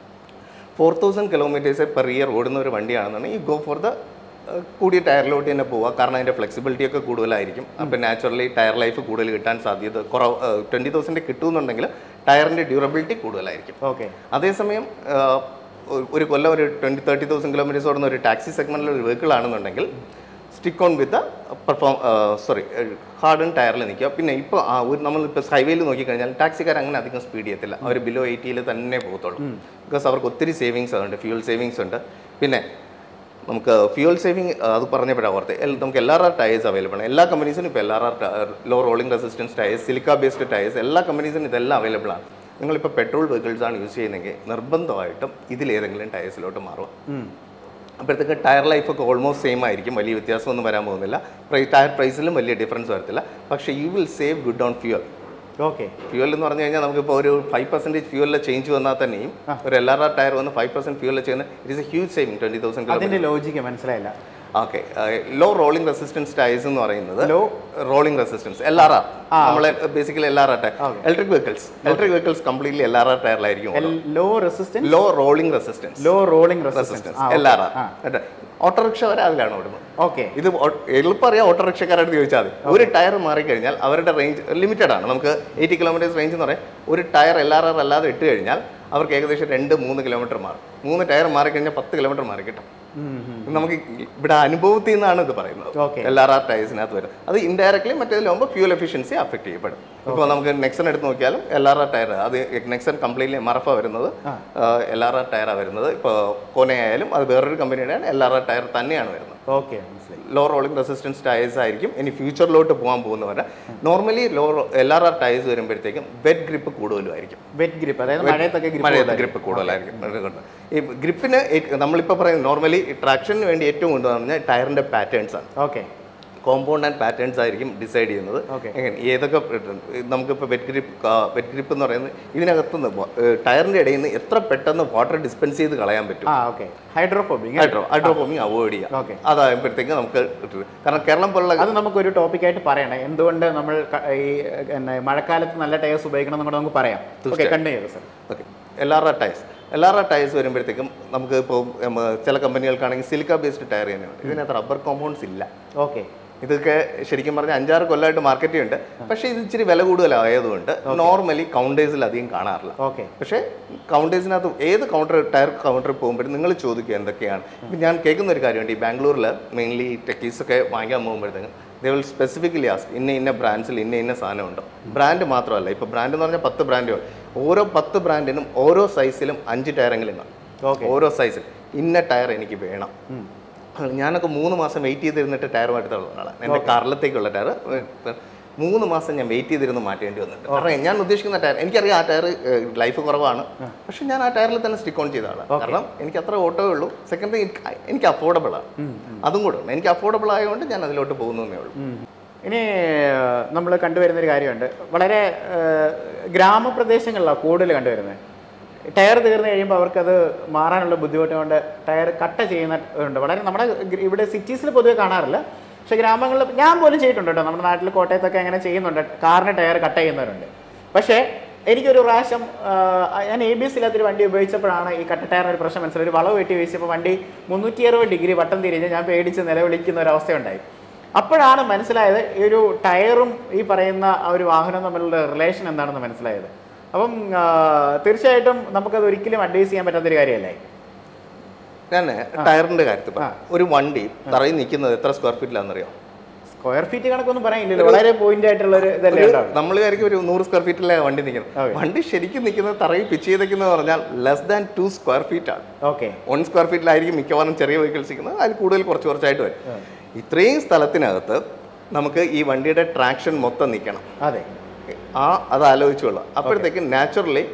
four thousand kilometres per year ഓടുന്ന ഒരു വണ്ടിയാണെന്നുണ്ടെങ്കിൽ ഈ ഗോ ഫോർ ദ കൂടിയ ടയറിലോട്ട് തന്നെ പോവുക കാരണം അതിൻ്റെ ഫ്ലെക്സിബിലിറ്റി ഒക്കെ കൂടുതലായിരിക്കും അപ്പം നാച്ചുറലി ടയർ ലൈഫ് കൂടുതൽ കിട്ടാൻ സാധ്യത കുറവ് ട്വൻറ്റി തൗസൻഡ് കിട്ടുമെന്നുണ്ടെങ്കിൽ ടയറിൻ്റെ ഡ്യൂറബിലിറ്റി കൂടുതലായിരിക്കും ഓക്കെ അതേസമയം ആ, ഒരു- ഒരു കൊല്ലം ഒരു ട്വൻറ്റി തേർട്ടി തൗസൻഡ് കിലോമീറ്റേഴ്സ് ഓടുന്ന ഒരു ടാക്സി സെഗ്മെൻറ്റിൽ ഒരു വെഹിക്കിൾ ആണെന്നുണ്ടെങ്കിൽ stick on with perform sorry hard and ടയറിൽ നിൽക്കുക പിന്നെ ഇപ്പോൾ ആ ഒരു നമ്മളിപ്പോൾ ഹൈവേയിൽ നോക്കിക്കഴിഞ്ഞാൽ ടാക്സിക്കാർ അങ്ങനെ അധികം സ്പീഡ് ചെയ്യത്തില്ല അവർ ബിലോ എയ്റ്റിയിൽ തന്നെ പോകത്തുള്ളൂ ബിക്കോസ് അവർക്ക് ഒത്തിരി സേവിങ്സ് ഉണ്ട് ഫ്യൂൽ സേവിങ്സ് ഉണ്ട് പിന്നെ നമുക്ക് ഫ്യൂൽ സേവിങ് അത് പറഞ്ഞപ്പോഴാണ് ഓർത്ത് എൽ- നമുക്ക് L R R tyres available ആണ് എല്ലാ കമ്പനീസിനും ഇപ്പോൾ L R R low rolling resistance tyres silica based tyres എല്ലാ കമ്പനീസിനും ഇതെല്ലാം അവൈലബിൾ ആണ് നിങ്ങളിപ്പോൾ പെട്രോൾ വെഹിക്കിൾസ് ആണ് യൂസ് ചെയ്യുന്നതെങ്കിൽ നിർബന്ധമായിട്ടും ഇതിലേതെങ്കിലും ടയേഴ്സിലോട്ട് മാറുക അപ്പോഴത്തേക്ക് ടയർ ലൈഫ് ഒക്കെ ഓൾമോസ്റ്റ് സെയിം ആയിരിക്കും വലിയ വ്യത്യാസമൊന്നും വരാൻ പോകുന്നില്ല പ്രൈ ടയർ പ്രൈസിലും വലിയ ഡിഫറൻസ് വരത്തില്ല പക്ഷേ you will save good on fuel okay fuel എന്ന് പറഞ്ഞു കഴിഞ്ഞാൽ നമുക്കിപ്പോൾ ഒരു ഫൈവ് പെർസെൻറ്റേജ് ഫ്യൂലിലെ ചേഞ്ച് വന്നാൽ തന്നെയും ഒരു എൽ ആർ ആർ ടയർ വന്ന് ഫൈവ് പെർസെൻറ്റ് ഫ്യൂലിൽ ചെയ്യുന്ന it is a huge saving twenty thousand അതിന്റെ ലോജിക്ക് മനസ്സിലായില്ല okay low rolling resistance tyres എന്ന് പറയുന്നത് Low? Rolling resistance L R R നമ്മളെ basically L R R tyre electric vehicles electric vehicles completely L R R ടയറിലായിരിക്കും low resistance low rolling resistance low rolling resistance resistance L R R auto rickshaw വരെ അതിലാണ് ഓടുന്നത് okay ഇത് ഓ- എളുപ്പം അറിയാം ഓട്ടോറിക്ഷക്കാരോട് ചോദിച്ചാൽ മതി ഒരു ടയർ മാറിക്കഴിഞ്ഞാൽ അവരുടെ റേഞ്ച് ലിമിറ്റഡ് ആണ് നമുക്ക് എയ്റ്റി കിലോമീറ്റേഴ്സ് റേഞ്ച് എന്ന് പറയാം ഒരു ടയർ എൽ ആർ ആർ അല്ലാതെ ഇട്ട് കഴിഞ്ഞാൽ അവർക്ക് ഏകദേശം രണ്ട് മൂന്ന് കിലോമീറ്റർ മാറും മൂന്ന് ടയർ മാറിക്കഴിഞ്ഞാൽ പത്ത് കിലോമീറ്റർ മാറി കിട്ടും ഇത് നമുക്ക് ഇവിടെ അനുഭവത്തിൽ നിന്നാണ് ഇത് പറയുന്നത് Okay. എൽ ആർ ആർ ടയർസിനകത്ത് വരും അത് ഇൻഡയറക്ട്ലി മറ്റേതിലാകുമ്പോൾ ഫ്യൂൽ എഫിഷ്യൻസി അഫക്ട് ചെയ്യപ്പെടും ഇപ്പോൾ നമുക്ക് നെക്സൺ എടുത്ത് നോക്കിയാലും എൽ ആർ ആർ ടയർ അത് നെക്സൺ കംപ്ലീറ്റ്ലി മറഫ വരുന്നത് എൽ ആർ ആർ ടയറാണ് വരുന്നത് ഇപ്പോൾ കോനയായാലും അത് വേറൊരു കമ്പനിയുടെയാണ് എൽ ആർ ആർ ടയർ തന്നെയാണ് വരുന്നത് ഓക്കെ മനസ്സിലായി ലോ റോളിംഗ് റെസിസ്റ്റൻസ് ടയേഴ്സ് ആയിരിക്കും ഇനി ഫ്യൂച്ചറിലോട്ട് പോകാൻ പോകുന്നവരെ normally low L R R tyres വരുമ്പോഴത്തേക്കും വെറ്റ് ഗ്രിപ്പ് കൂടുതലുമായിരിക്കും വെറ്റ് ഗ്രിപ്പ് അതായത് മഴയത്തൊക്കെ grip മഴയത്ത് ഗ്രിപ്പ് കൂടുതലായിരിക്കും അതുകൊണ്ട് ഈ ഗ്രിപ്പിന് നമ്മളിപ്പോൾ പറയുന്നത് നോർമലി ട്രാക്ഷന് വേണ്ടി ഏറ്റവും കൊണ്ടുവന്നു പറഞ്ഞാൽ ടയറിൻ്റെ പാറ്റേൺസ് ആണ് ഓക്കെ കോമ്പൗണ്ട് ആൻഡ് പാറ്റേൺസ് ആയിരിക്കും ഡിസൈഡ് ചെയ്യുന്നത് Okay. എങ്ങനെ ഏതൊക്കെ നമുക്കിപ്പോൾ വെറ്റ് ഗ്രിപ്പ് വെറ്റ് ഗ്രിപ്പ് എന്ന് പറയുന്നത് ഇതിനകത്തുനിന്ന് ടയറിൻ്റെ ഇടയിൽ നിന്ന് എത്ര പെട്ടെന്ന് വാട്ടർ ഡിസ്പെൻസ് ചെയ്ത് കളയാൻ പറ്റും ആ okay hydrophobic hydro hydroforming avoid ചെയ്യാം Okay. അതാകുമ്പോഴത്തേക്കും നമുക്ക് കിട്ടും കാരണം കേരളം പോലുള്ള അത് നമുക്കൊരു ടോപ്പിക്കായിട്ട് പറയണേ എന്തുകൊണ്ട് നമ്മൾ ക- ഈ എന്നെ മഴക്കാലത്ത് നല്ല ടയേഴ്സ് ഉപയോഗിക്കണം എന്ന് കൂടെ നമുക്ക് പറയാം ഓക്കെ കണ്ടിന്യൂ ചെയ്തു sir okay L R R tyres L R R tyres വരുമ്പോഴത്തേക്കും നമുക്ക് ഇപ്പോൾ ഉം, ചില കമ്പനികൾക്കാണെങ്കിൽ സിലിക്ക ബേസ്ഡ് ടയർ തന്നെയുണ്ട് ഇതിനകത്ത് റബ്ബർ കോമ്പൗണ്ട്സ് ഇല്ല ഓക്കെ ഇതൊക്കെ ശരിക്കും പറഞ്ഞാൽ അഞ്ചാറ് കൊല്ലമായിട്ട് മാർക്കറ്റ് ഉണ്ട് പക്ഷേ ഇത് ഇച്ചിരി വില കൂടുതലായതുകൊണ്ട് നോർമലി കൗണ്ടേഴ്സിൽ അധികം കാണാറില്ല ഓക്കെ പക്ഷേ കൗണ്ടേഴ്സിനകത്ത് ഏത് കൗണ്ടർ ടയർ കൗണ്ടറിൽ പോകുമ്പോഴും നിങ്ങൾ ചോദിക്കുക എന്തൊക്കെയാണ് ഇപ്പം ഞാൻ കേൾക്കുന്ന ഒരു കാര്യമുണ്ട് ഈ ബാംഗ്ലൂരിൽ മെയിൻലി ടെക്കീസ് ഒക്കെ വാങ്ങിക്കാൻ പോകുമ്പോഴത്തേക്കും ദേ വിൽ സ്പെസിഫിക്കലി ആസ്ക് ഇന്ന ഇന്ന ബ്രാൻഡ്സിൽ ഇന്ന ഇന്ന സാധനം ഉണ്ടോ ബ്രാൻഡ് മാത്രമല്ല ഇപ്പോൾ ബ്രാൻഡ് എന്ന് പറഞ്ഞാൽ പത്ത് ബ്രാൻഡുകൾ ഓരോ പത്ത് ബ്രാൻഡിനും ഓരോ സൈസിലും അഞ്ച് ടയറെങ്കിലും കാണും ഓക്കെ ഓരോ സൈസിൽ ഇന്ന ടയർ എനിക്ക് വേണം ഞാനൊക്കെ മൂന്ന് മാസം വെയിറ്റ് ചെയ്തിരുന്നിട്ട് ടയർ മാറ്റുള്ള ആളാണ് എൻ്റെ കാറിലത്തേക്കുള്ള ടയർ മൂന്ന് മാസം ഞാൻ വെയിറ്റ് ചെയ്തിരുന്ന് മാറ്റേണ്ടി വന്നിട്ടുണ്ട് കാരണം ഞാൻ ഉദ്ദേശിക്കുന്ന ടയർ എനിക്കറിയാം ആ ടയർ ലൈഫ് കുറവാണ് പക്ഷെ ഞാൻ ആ ടയറിൽ തന്നെ സ്റ്റിക്ക് ഓൺ ചെയ്ത ആളാണ് കാരണം എനിക്ക് അത്ര ഓട്ടോ ഉള്ളൂ സെക്കൻഡ് എനിക്ക് അഫോർഡബിൾ ആണ് അതും കൂടെ ഉണ്ട് എനിക്ക് അഫോർഡബിൾ ആയതുകൊണ്ട് ഞാൻ അതിലോട്ട് പോകുന്നതേ ഉള്ളൂ ഇനി നമ്മൾ കണ്ടുവരുന്ന ഒരു കാര്യമുണ്ട് വളരെ ഏഹ്, ഗ്രാമപ്രദേശങ്ങളിലാണ് കൂടുതൽ കണ്ടുവരുന്നത് ടയർ തീർന്നു കഴിയുമ്പോൾ അവർക്കത് മാറാനുള്ള ബുദ്ധിമുട്ട് കൊണ്ട് ടയർ കട്ട ചെയ്യുന്ന ഉണ്ട് വളരെ നമ്മുടെ ഗ്ര- ഇവിടെ സിറ്റീസിൽ പൊതുവെ കാണാറില്ല പക്ഷേ ഗ്രാമങ്ങളിൽ ഞാൻ പോലും ചെയ്തിട്ടുണ്ട് കേട്ടോ നമ്മുടെ നാട്ടിൽ കോട്ടയത്തൊക്കെ അങ്ങനെ ചെയ്യുന്നുണ്ട് കാറിന് ടയർ കട്ട് ചെയ്യുന്നവരുണ്ട് പക്ഷേ എനിക്കൊരു പ്രാവശ്യം ആ, ഞാൻ എ ബി എസ് ഇല്ലാത്തൊരു വണ്ടി ഉപയോഗിച്ചപ്പോഴാണ് ഈ കട്ട ടയറിന് ഒരു പ്രശ്നം മനസ്സിലായി ഒരു വളവ് വെട്ടി വീശിയപ്പോൾ വണ്ടി മുന്നൂറ്റി അറുപത് ഡിഗ്രി വട്ടം തിരിഞ്ഞ് ഞാൻ പേടിച്ച് നിലവിളിക്കുന്ന ഒരു അവസ്ഥയുണ്ടായി അപ്പോഴാണ് മനസ്സിലായത് ഈ ഒരു ടയറും ഈ പറയുന്ന ആ ഒരു വാഹനവും തമ്മിലുള്ള റിലേഷൻ എന്താണെന്ന് മനസ്സിലായത് അപ്പം ആ, തീർച്ചയായിട്ടും നമുക്കത് ഒരിക്കലും അഡ്വൈസ് ചെയ്യാൻ പറ്റാത്തൊരു കാര്യമല്ലേ ഞാൻ ടയറിന്റെ കാര്യത്തിൽ പറയാം. ഒരു വണ്ടി തറയിൽ നിൽക്കുന്നത് എത്ര സ്ക്വയർ ഫീറ്റിലാണെന്നറിയോ സ്ക്വയർ ഫീറ്റ് കണക്കൊന്നും പറയാനില്ലല്ലോ വളരെ പോയിന്റ് ആയിട്ടുള്ള ഒരു ഇതല്ലേ ഉണ്ടാവും നമ്മൾ വിചാരിക്കും ഒരു നൂറ് സ്ക്വയർ ഫീറ്റിലെ വണ്ടി നിൽക്കുന്നത് Okay. വണ്ടി ശരിക്കും നിൽക്കുന്നത് തറയിൽ പിച്ച് ചെയ്തേക്കുന്നത് പറഞ്ഞാൽ less than two square feet ആണ് ഓക്കെ വൺ സ്ക്വയർ ഫീറ്റിലായിരിക്കും മിക്കവാറും ചെറിയ വെഹിക്കിൾസ് നിൽക്കുന്നത് അതിൽ കൂടുതൽ കുറച്ച് കുറച്ചായിട്ട് വരും ഇത്രയും സ്ഥലത്തിനകത്ത് നമുക്ക് ഈ വണ്ടിയുടെ ട്രാക്ഷൻ മൊത്തം നിൽക്കണം അതെ ആ അത് ആലോചിച്ചോളാം അപ്പോഴത്തേക്ക് നാച്ചുറലി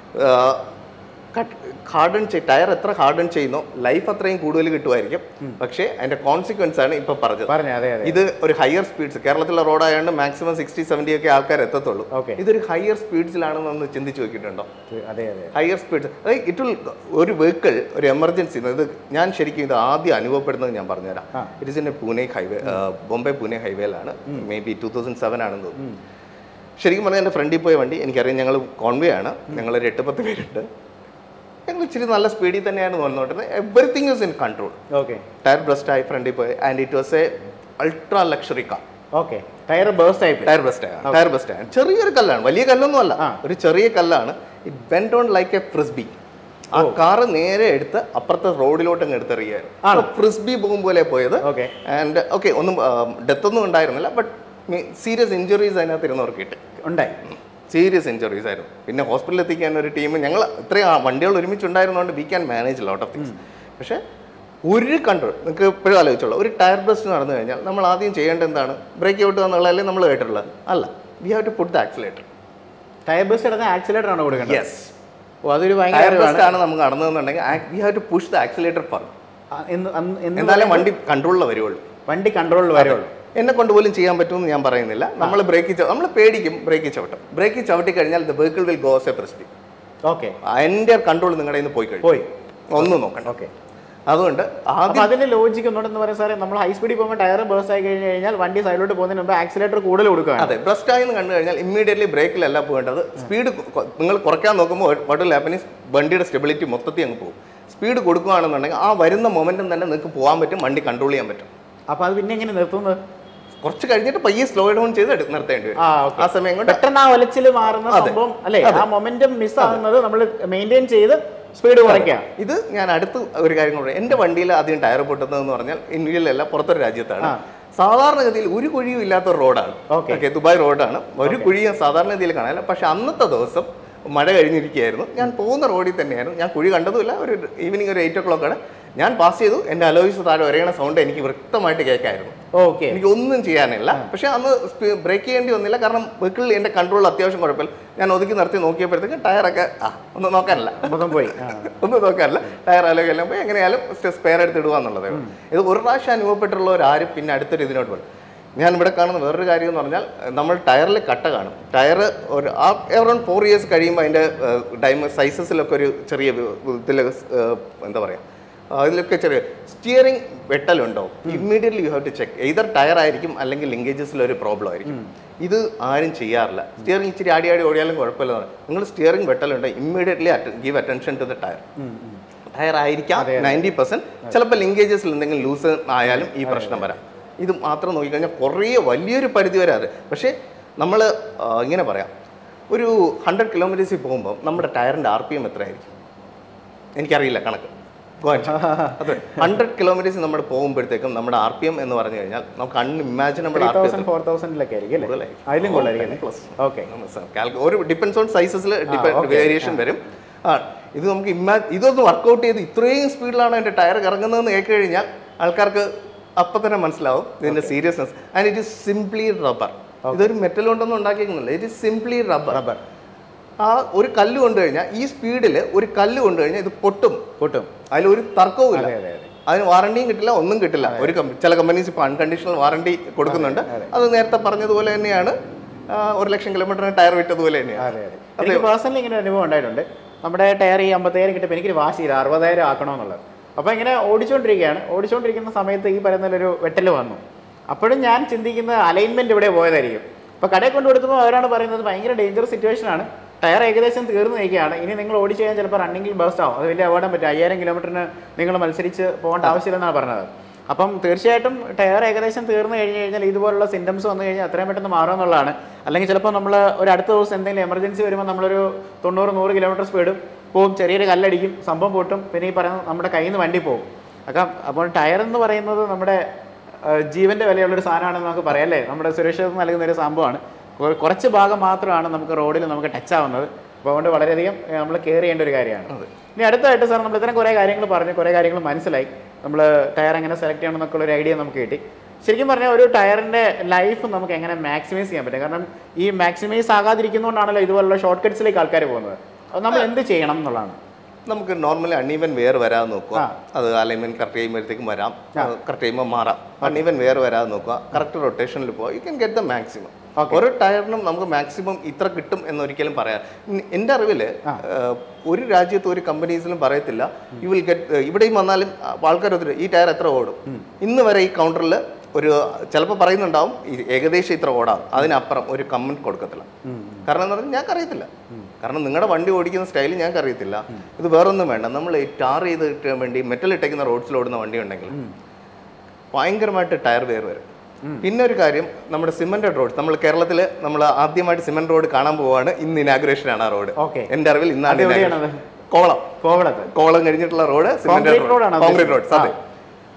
ഹാർഡൺ ചെയ് ടയർ എത്ര ഹാർഡൺ ചെയ്യുന്നോ ലൈഫ് അത്രയും കൂടുതൽ കിട്ടുമായിരിക്കും പക്ഷേ അതിന്റെ കോൺസിക്വൻസ് ആണ് ഇപ്പൊ പറഞ്ഞത് പറഞ്ഞ അതെ അതെ ഇത് ഒരു ഹയർ സ്പീഡ്സ് കേരളത്തിലെ റോഡായതുകൊണ്ട് മാക്സിമം സിക്സ്റ്റി സെവൻറ്റി ഒക്കെ ആൾക്കാർ എത്തത്തുള്ളൂ Okay. ഇതൊരു ഹയർ സ്പീഡ്സിലാണെന്ന് ഒന്ന് ചിന്തിച്ച് നോക്കിയിട്ടുണ്ടോ അതെ അതെ ഹയർ സ്പീഡ്സ് അതായത് ഇറ്റ് വിൽ ഒരു വെഹിക്കിൾ ഒരു എമർജൻസി ഇത് ഞാൻ ശരിക്കും ഇത് ആദ്യം അനുഭവപ്പെടുന്നത് ഞാൻ പറഞ്ഞുതരാം ആ. It is in Pune highway Bombay Pune ഹൈവേയിലാണ് maybe two thousand seven ആണെന്ന് തോന്നുന്നു ശരിക്കും പറഞ്ഞാൽ എൻ്റെ ഫ്രണ്ടിൽ പോയ വണ്ടി എനിക്കറിയാം ഞങ്ങൾ കോൺവേ ആണ് ഞങ്ങളൊരു എട്ട് പത്ത് പേരുണ്ട് ഞങ്ങൾ ഇച്ചിരി നല്ല സ്പീഡിൽ തന്നെയാണ് വന്നുകൊണ്ടിരുന്നത് everything is in control okay tyre burst ആയി ഫ്രണ്ടിൽ പോയി and it was a ultra luxury car okay tyre burst ആയി ടയർ ബെസ്റ്റ് ആണ് ടയർ ബെസ്റ്റ് ആണ് ചെറിയൊരു കല്ലാണ് വലിയ കല്ലൊന്നും അല്ല ആ. ഒരു ചെറിയ കല്ലാണ് it went on like a frisbee ആ കാറ് നേരെ എടുത്ത് അപ്പുറത്തെ റോഡിലോട്ട് അങ്ങ് എടുത്തെറിയായിരുന്നു ഫ്രിസ്ബി പോകും പോലെ പോയത് ഓക്കെ ആൻഡ് ഓക്കെ ഒന്നും ഡെത്ത് ഒന്നും ഉണ്ടായിരുന്നില്ല ബട്ട് സീരിയസ് ഇഞ്ചുറീസ് അതിനകത്ത് ഇരുന്നവർക്ക് കിട്ടി ഉണ്ടായി സീരിയസ് ഇഞ്ചുറീസ് ആയിരുന്നു പിന്നെ ഹോസ്പിറ്റലിൽ എത്തിക്കാൻ ഒരു ടീം ഞങ്ങൾ ഇത്രയും ആ വണ്ടികൾ ഒരുമിച്ചുണ്ടായിരുന്നതുകൊണ്ട് we can manage lot of things പക്ഷേ ഒരു കൺട്രോൾ നിങ്ങൾക്ക് എപ്പോഴും ആലോചിച്ചോളൂ ഒരു ടയർ ബ്രസ്റ്റ് നടന്നു കഴിഞ്ഞാൽ നമ്മൾ ആദ്യം ചെയ്യേണ്ടത് എന്താണ് ബ്രേക്ക് ഔട്ട് എന്നുള്ളതല്ലേ നമ്മൾ കേട്ടിട്ടുള്ളത് അല്ല we have to put the accelerator tyre ബേസ്റ്റ് ഇടുന്ന ആക്സിലേറ്റർ ആണ് കൊടുക്കേണ്ടത് യെസ് ഓ അതൊരു ടയർ ഭയങ്കര ബ്രസ്റ്റ് ആണ് നമുക്ക് നടന്നതെന്നുണ്ടെങ്കിൽ we have to push the accelerator far ആ, എന്ന് അന്ന് എന്ന് എന്നാലേ വണ്ടി കൺട്രോളിൽ വരുള്ളൂ വണ്ടി കൺട്രോളിൽ വരുള്ളൂ എന്നെ കൊണ്ട് പോലും ചെയ്യാൻ പറ്റുമെന്ന് ഞാൻ പറയുന്നില്ല നമ്മൾ ബ്രേക്ക് നമ്മൾ പേടിക്കും ബ്രേക്ക് ചവിട്ടും ബ്രേക്ക് ചവിട്ടി കഴിഞ്ഞാൽ the vehicle will goes a frisbee okay എൻ്റെ കൺട്രോൾ നിങ്ങളുടെ നിന്ന് പോയി കഴിഞ്ഞു പോയി ഒന്നും നോക്കണ്ട ഓക്കെ അതുകൊണ്ട് അപ്പൊ ആദ്യം അതിന്റെ ലോജിക്ക് ഒന്നുണ്ടെന്ന് പറയാൻ സാറേ നമ്മൾ ഹൈ സ്പീഡിൽ പോകുമ്പോൾ ടയർ ബേഴ്സ് ആയി കഴിഞ്ഞ് കഴിഞ്ഞാൽ വണ്ടി സൈഡിലോട്ട് പോകുന്നതിന് മുമ്പ് ആക്സിലേറ്റർ കൂടുതൽ കൊടുക്കുകയാണ് അതെ ബ്രസ്റ്റ് ആയി എന്ന് കണ്ടു കഴിഞ്ഞാൽ ഇമ്മീഡിയറ്റ്ലി ബ്രേക്കിലല്ല പോകേണ്ടത് സ്പീഡ് നിങ്ങൾ കുറയ്ക്കാൻ നോക്കുമ്പോൾ വാട്ട് ഹാപ്പനീസ് വണ്ടിയുടെ സ്റ്റെബിലിറ്റി മൊത്തത്തിൽ അങ്ങ് പോകും സ്പീഡ് കൊടുക്കുകയാണെന്നുണ്ടെങ്കിൽ ആ വരുന്ന മൊമെന്റും തന്നെ നിങ്ങൾക്ക് പോകാൻ പറ്റും വണ്ടി കൺട്രോൾ ചെയ്യാൻ പറ്റും അപ്പൊ അത് പിന്നെ എങ്ങനെ നിർത്തുന്നത് കുറച്ച് കഴിഞ്ഞിട്ട് പയ്യെ സ്ലോ ഡൗൺ ചെയ്ത് എടു- നിർത്തേണ്ടി വരും ആ ഓക്കെ ആ സമയം കൊണ്ട് പെട്ടെന്ന് ആ ഒലച്ചിൽ മാറുന്ന സംഭവം അല്ലെ ആ മൊമെന്റം മിസ് ആകുന്നത് നമ്മൾ മെയിൻറ്റെയിൻ ചെയ്ത് സ്പീഡ് കുറയ്ക്കുക ഇത് ഞാൻ അടുത്ത് ഒരു കാര്യം കൂടെ എൻ്റെ വണ്ടിയിൽ ആദ്യം ടയർ പൊട്ടുന്നതെന്ന് പറഞ്ഞാൽ ഇന്ത്യയിലല്ല പുറത്തൊരു രാജ്യത്താണ് സാധാരണഗതിയിൽ ഒരു കുഴിയും ഇല്ലാത്ത ഒരു റോഡാണ് Okay. ഓക്കെ ദുബായ് റോഡാണ് ഒരു കുഴിയും സാധാരണഗതിയിൽ കാണാനില്ല പക്ഷെ അന്നത്തെ ദിവസം മഴ കഴിഞ്ഞിരിക്കുകയായിരുന്നു ഞാൻ പോകുന്ന റോഡിൽ തന്നെയായിരുന്നു ഞാൻ കുഴി കണ്ടതുമില്ല ഒരു ഈവനിങ് ഒരു എയ്റ്റ് ഒ ക്ലോക്ക് ആണ് ഞാൻ പാസ് ചെയ്തു എൻ്റെ അലോയ്സ് താഴെ ഒരേണ സൗണ്ട് എനിക്ക് വ്യക്തമായിട്ട് കേൾക്കായിരുന്നു ഓക്കെ എനിക്ക് ഒന്നും ചെയ്യാനില്ല പക്ഷെ അന്ന് ബ്രേക്ക് ചെയ്യേണ്ടി വന്നില്ല കാരണം വെഹിക്കിളിൽ എൻ്റെ കൺട്രോൾ അത്യാവശ്യം കുഴപ്പമില്ല ഞാൻ ഒതുക്കി നിർത്തി നോക്കിയപ്പോഴത്തേക്ക് ടയറൊക്കെ ആ ഒന്നും നോക്കാനില്ല മൊത്തം പോയി ആ. ഒന്നും നോക്കാനില്ല ടയർ ആലോചിക്കാൻ പോയി എങ്ങനെയാലും സ്പെയർ എടുത്ത് ഇടുക എന്നുള്ളതേ ഉള്ളൂ. ഇത് ഒരു പ്രാവശ്യം അനുഭവപ്പെട്ടുള്ളവർ ആരും പിന്നെ അടുത്തൊരു ഇതിനോട്ട് പോകും ഞാൻ ഇവിടെ കാണുന്ന വേറൊരു കാര്യം എന്ന് പറഞ്ഞാൽ നമ്മൾ ടയറിൽ കട്ട കാണും ടയർ ഒരു ആ എറൗണ്ട് ഫോർ ഇയേഴ്സ് കഴിയുമ്പോൾ അതിൻ്റെ ഡൈമ സൈസസിലൊക്കെ ഒരു ചെറിയ ഇതിൽ എന്താ പറയുക അതിലൊക്കെ ചെറിയ സ്റ്റിയറിംഗ് വെട്ടലുണ്ടോ immediately you have to check either tyre ആയിരിക്കും അല്ലെങ്കിൽ ലിങ്കേജസിൽ ഒരു പ്രോബ്ലം ആയിരിക്കും ഇത് ആരും ചെയ്യാറില്ല സ്റ്റിയറിംഗ് ഇച്ചിരി ആടി ആടി ഓടിയാലും കുഴപ്പമില്ല നിങ്ങൾ സ്റ്റിയറിംഗ് വെട്ടലുണ്ടോ immediately give attention to the tyre tyre ആയിരിക്കാം നയൻറ്റി പെർസെന്റ് ചിലപ്പോൾ ലിങ്കേജസിൽ എന്തെങ്കിലും ലൂസ് ആയാലും ഈ പ്രശ്നം വരാം ഇത് മാത്രം നോക്കിക്കഴിഞ്ഞാൽ കുറേ വലിയൊരു പരിധി വരെ അത് പക്ഷേ നമ്മൾ ഇങ്ങനെ പറയാം ഒരു ഹൺഡ്രഡ് കിലോമീറ്റേഴ്സിൽ പോകുമ്പോൾ നമ്മുടെ ടയറിൻ്റെ ആർ പി എം എത്രയായിരിക്കും എനിക്കറിയില്ല കണക്ക് അതെ ഹൺഡ്രഡ് കിലോമീറ്റേഴ്സ് നമ്മൾ പോകുമ്പോഴത്തേക്കും നമ്മുടെ ആർ പി എം എന്ന് പറഞ്ഞു കഴിഞ്ഞാൽ നമുക്ക് unimaginable three R P M thousand four തൗസൻഡിലൊക്കെ ആയിരിക്കും അല്ലേ കൂടുതലായിരിക്കും. അതിലും കൂടുതലായിരിക്കും പ്ലസ് ഓക്കെ കാൽക്കു- ഒരു ഡിപ്പെൻസ് ഓൺ സൈസസിൽ okay. വേരിയേഷൻ വരും ആ ഇത് നമുക്ക് ഇമാ ഇതൊന്ന് വർക്കൗട്ട് ചെയ്ത് ഇത്രയും സ്പീഡിലാണ് എൻ്റെ ടയർ കറങ്ങുന്നതെന്ന് കേട്ട് കഴിഞ്ഞാൽ ആൾക്കാർക്ക് അപ്പം തന്നെ മനസ്സിലാവും ഇതിൻ്റെ seriousness and it is simply rubber ഇതൊരു മെറ്റൽ കൊണ്ടൊന്നും ഉണ്ടാക്കിയിരിക്കുന്നില്ല it is simply rubber rubber ആ ഒരു കല്ല് കൊണ്ടു കഴിഞ്ഞാൽ ഈ സ്പീഡിൽ ഒരു കല്ല് കൊണ്ടു കഴിഞ്ഞാൽ ഇത് പൊട്ടും പൊട്ടും അതിലൊരു തർക്കവും ഇല്ല അതെ അതെ അതെ അതിന് വാറണ്ടിയും കിട്ടില്ല ഒന്നും കിട്ടില്ല ഒരു കമ്പ- ചില കമ്പനീസ് ഇപ്പോൾ അൺകണ്ടീഷണൽ വാറണ്ടി കൊടുക്കുന്നുണ്ട് അത് നേരത്തെ പറഞ്ഞതുപോലെ തന്നെയാണ് ആ, ഒരു ലക്ഷം കിലോമീറ്ററിന് ടയർ വിറ്റതുപോലെ തന്നെയാണ് അതെ അതെ എനിക്ക് പേഴ്സണലി ഇങ്ങനെ ഒരു അനുഭവം ഉണ്ടായിട്ടുണ്ട് നമ്മുടെ ടയർ ഈ അമ്പത്തായിരം കിട്ടിയപ്പോൾ എനിക്കൊരു വാശി ചെയ്ത് അറുപതായിരം ആക്കണമെന്നുള്ളത് അപ്പോൾ ഇങ്ങനെ ഓടിച്ചുകൊണ്ടിരിക്കുകയാണ് ഓടിച്ചുകൊണ്ടിരിക്കുന്ന സമയത്ത് ഈ പറയുന്ന ഒരു വെട്ടൽ വന്നു അപ്പോഴും ഞാൻ ചിന്തിക്കുന്ന അലൈൻമെന്റ് ഇവിടെ പോയതായിരിക്കും അപ്പോൾ കടയിൽ കൊണ്ട് കൊടുക്കുമ്പോൾ അവരാണ് പറയുന്നത് ഭയങ്കര ഡേഞ്ചർ സിറ്റുവേഷൻ ആണ് ടയർ ഏകദേശം തീർന്നു നിൽക്കുകയാണ് ഇനി നിങ്ങൾ ഓടിച്ചു കഴിഞ്ഞാൽ ചിലപ്പോൾ റണ്ണിങ്ങിൽ ബേസ്റ്റ് ആവും അത് വലിയ അപകടം പറ്റും അയ്യായിരം കിലോമീറ്ററിന് നിങ്ങൾ മത്സരിച്ച് പോകേണ്ട ആവശ്യമില്ലെന്നാണ് പറഞ്ഞത് അപ്പം തീർച്ചയായിട്ടും ടയർ ഏകദേശം തീർന്നു കഴിഞ്ഞ് കഴിഞ്ഞാൽ ഇതുപോലുള്ള സിംറ്റംസ് വന്നു കഴിഞ്ഞാൽ അത്രയും പെട്ടെന്ന് മാറുമെന്നുള്ളതാണ് അല്ലെങ്കിൽ ചിലപ്പോൾ നമ്മൾ ഒരു അടുത്ത ദിവസം എന്തെങ്കിലും എമർജൻസി വരുമ്പോൾ നമ്മളൊരു തൊണ്ണൂറ് നൂറ് കിലോമീറ്റർ സ്പീഡും പോവും ചെറിയൊരു കല്ലടിക്കും സംഭവം പൊട്ടും പിന്നെ ഈ പറയുന്ന നമ്മുടെ കയ്യിൽ നിന്ന് വണ്ടി പോകും അപ്പം അപ്പോൾ ടയർ എന്ന് പറയുന്നത് നമ്മുടെ ആ, ജീവന്റെ വിലയുള്ളൊരു സാധനമാണെന്ന് നമുക്ക് പറയാം അല്ലേ നമ്മുടെ സുരക്ഷിതത്വം നൽകുന്ന ഒരു സംഭവമാണ് കുറ- കുറച്ച് ഭാഗം മാത്രമാണ് നമുക്ക് റോഡിൽ നമുക്ക് ടച്ച് ആവുന്നത് അപ്പോൾ അതുകൊണ്ട് വളരെയധികം നമ്മൾ കെയർ ചെയ്യേണ്ട ഒരു കാര്യമാണ് ഇനി അടുത്തായിട്ട് സാർ നമ്മൾ ഇത്തരം കുറേ കാര്യങ്ങൾ പറഞ്ഞു കുറേ കാര്യങ്ങൾ മനസ്സിലായി നമ്മൾ ടയർ എങ്ങനെ സെലക്ട് ചെയ്യണം എന്നൊക്കെ ഒരു ഐഡിയ നമുക്ക് കിട്ടി ശരിക്കും പറഞ്ഞാൽ ഒരു ടയറിന്റെ ലൈഫ് നമുക്ക് എങ്ങനെ മാക്സിമൈസ് ചെയ്യാൻ പറ്റും കാരണം ഈ മാക്സിമൈസ് ആകാതിരിക്കുന്നതുകൊണ്ടാണല്ലോ ഇതുപോലുള്ള ഷോർട്ട് കട്ട്സിലേക്ക് ആൾക്കാർ പോകുന്നത് അത് നമ്മൾ എന്ത് ചെയ്യണം എന്നുള്ളതാണ് നമുക്ക് നോർമലി അൺഈവൻ വെയർ വരാതെ നോക്കുക അത് അലൈൻമെന്റ് കറക്റ്റ് ചെയ്യുമ്പോഴത്തേക്കും വരാം കറക്റ്റ് ചെയ്യുമ്പോൾ മാറാം അൺഈവൻ വെയർ വരാതെ നോക്കുക കറക്റ്റ് റൊട്ടേഷനിൽ പോവുക you can get the maximum ഓരോ ടയറിനും നമുക്ക് മാക്സിമം ഇത്ര കിട്ടും എന്നൊരിക്കലും പറയാം ഇൻ- എൻ്റെ അറിവിൽ ഒരു രാജ്യത്ത് ഒരു കമ്പനീസിലും പറയത്തില്ല യു വിൽ ഗെറ്റ് ഇവിടെയും വന്നാലും ആൾക്കാർ ഒത്തിരി ഈ ടയർ എത്ര ഓടും ഇന്ന് വരെ ഈ കൗണ്ടറിൽ ഒരു ചിലപ്പോൾ പറയുന്നുണ്ടാവും ഈ ഏകദേശം ഇത്ര ഓടാം അതിനപ്പുറം ഒരു കമന്റ് കൊടുക്കത്തില്ല കാരണം എന്ന് പറഞ്ഞാൽ ഞങ്ങൾക്ക് അറിയത്തില്ല കാരണം നിങ്ങളുടെ വണ്ടി ഓടിക്കുന്ന സ്റ്റൈൽ ഞങ്ങൾക്ക് അറിയത്തില്ല ഇത് വേറൊന്നും വേണ്ട നമ്മൾ ടാർ ചെയ്ത് കിട്ടാൻ വേണ്ടി മെറ്റൽ ഇട്ടേക്കുന്ന റോഡ്സിൽ ഓടുന്ന വണ്ടി ഉണ്ടെങ്കിൽ ഭയങ്കരമായിട്ട് ടയർ വെയർ വരും പിന്നെ ഒരു കാര്യം നമ്മുടെ സിമെന്റഡ് റോഡ് നമ്മൾ കേരളത്തിൽ നമ്മൾ ആദ്യമായിട്ട് സിമെന്റ് റോഡ് കാണാൻ പോവാണ് ഇന്ന് ഇനാഗ്രേഷൻ ആണ് ആ റോഡ് ഓക്കെ എന്റെ അറിവിൽ ഇന്നാണ് അതെവിടെയാണത്? inauguration. കോവളം കോവളത്ത് കോവളം കഴിഞ്ഞിട്ടുള്ള റോഡ് Concrete road ആണോ കോൺക്രീറ്റ് റോഡ് ഉദ്ദേശിച്ചത്? അതെ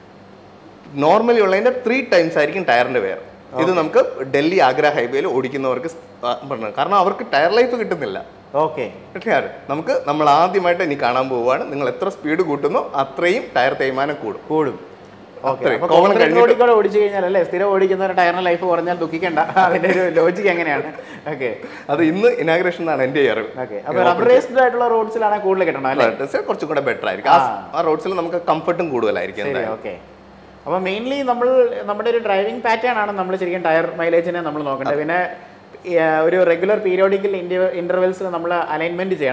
നോർമലി ഉള്ളതിന്റെ ത്രീ ടൈംസ് ആയിരിക്കും ടയറിന്റെ വെയർ ഇത് നമുക്ക് ഡൽഹി ആഗ്ര ഹൈവേയിൽ ഓടിക്കുന്നവർക്ക് സ്- ആ, പറഞ്ഞത് കാരണം അവർക്ക് ടയർ ലൈഫ് കിട്ടുന്നില്ല ഓക്കെ പക്ഷേ നമുക്ക് നമ്മൾ ആദ്യമായിട്ട് ഇനി കാണാൻ പോവുകയാണ് നിങ്ങൾ എത്ര സ്പീഡ് കൂട്ടുന്നോ അത്രയും ടയർ തേയ്മാനം കൂടും കൂടും ഓക്കെ അത്രയും. അപ്പൊ കോവളം കോൺക്രീറ്റ് കഴിഞ്ഞിട്ട് റോഡിൽ കൂടെ ഓടിച്ചു കഴിഞ്ഞാൽ അല്ലേ സ്ഥിരം ഓടിക്കുന്നവരുടെ ടയറിന് ലൈഫ് കുറഞ്ഞാൽ ദുഃഖിക്കേണ്ട അതിന്റെ ഒരു ലോജിക്ക് എങ്ങനെയാണ് ഓക്കെ അത് ഇന്ന് ഇനാഗ്രേഷൻ എന്നാണ് എൻ്റെ ഈ അറിവ് ഓക്കെ അപ്പൊ റബ്ബറൈസ്ഡ് ആയിട്ടുള്ള റോഡ്സിലാണ് കൂടുതൽ കിട്ടണം അല്ലേ ഡ്രസ്സ് കുറച്ചും കൂടെ ബെറ്റർ ആയിരിക്കും ആ- ആ റോഡ്സിൽ നമുക്ക് കംഫർട്ടും കൂടുതലായിരിക്കും ശരി എന്തായാലും. ഓക്കെ അപ്പൊ മെയിൻലി നമ്മൾ നമ്മുടെ ഒരു ഡ്രൈവിംഗ് പാറ്റേൺ ആണ് നമ്മൾ ശരിക്കും ടയർ മൈലേജിനെ നമ്മൾ നോക്കേണ്ടത് പിന്നെ ഈ, ആ, ഒരു റെഗുലർ പീരിയോഡിക്കൽ ഇന്റർവെൽസിൽ നമ്മൾ അലൈൻമെന്റ് ചെയ്യണം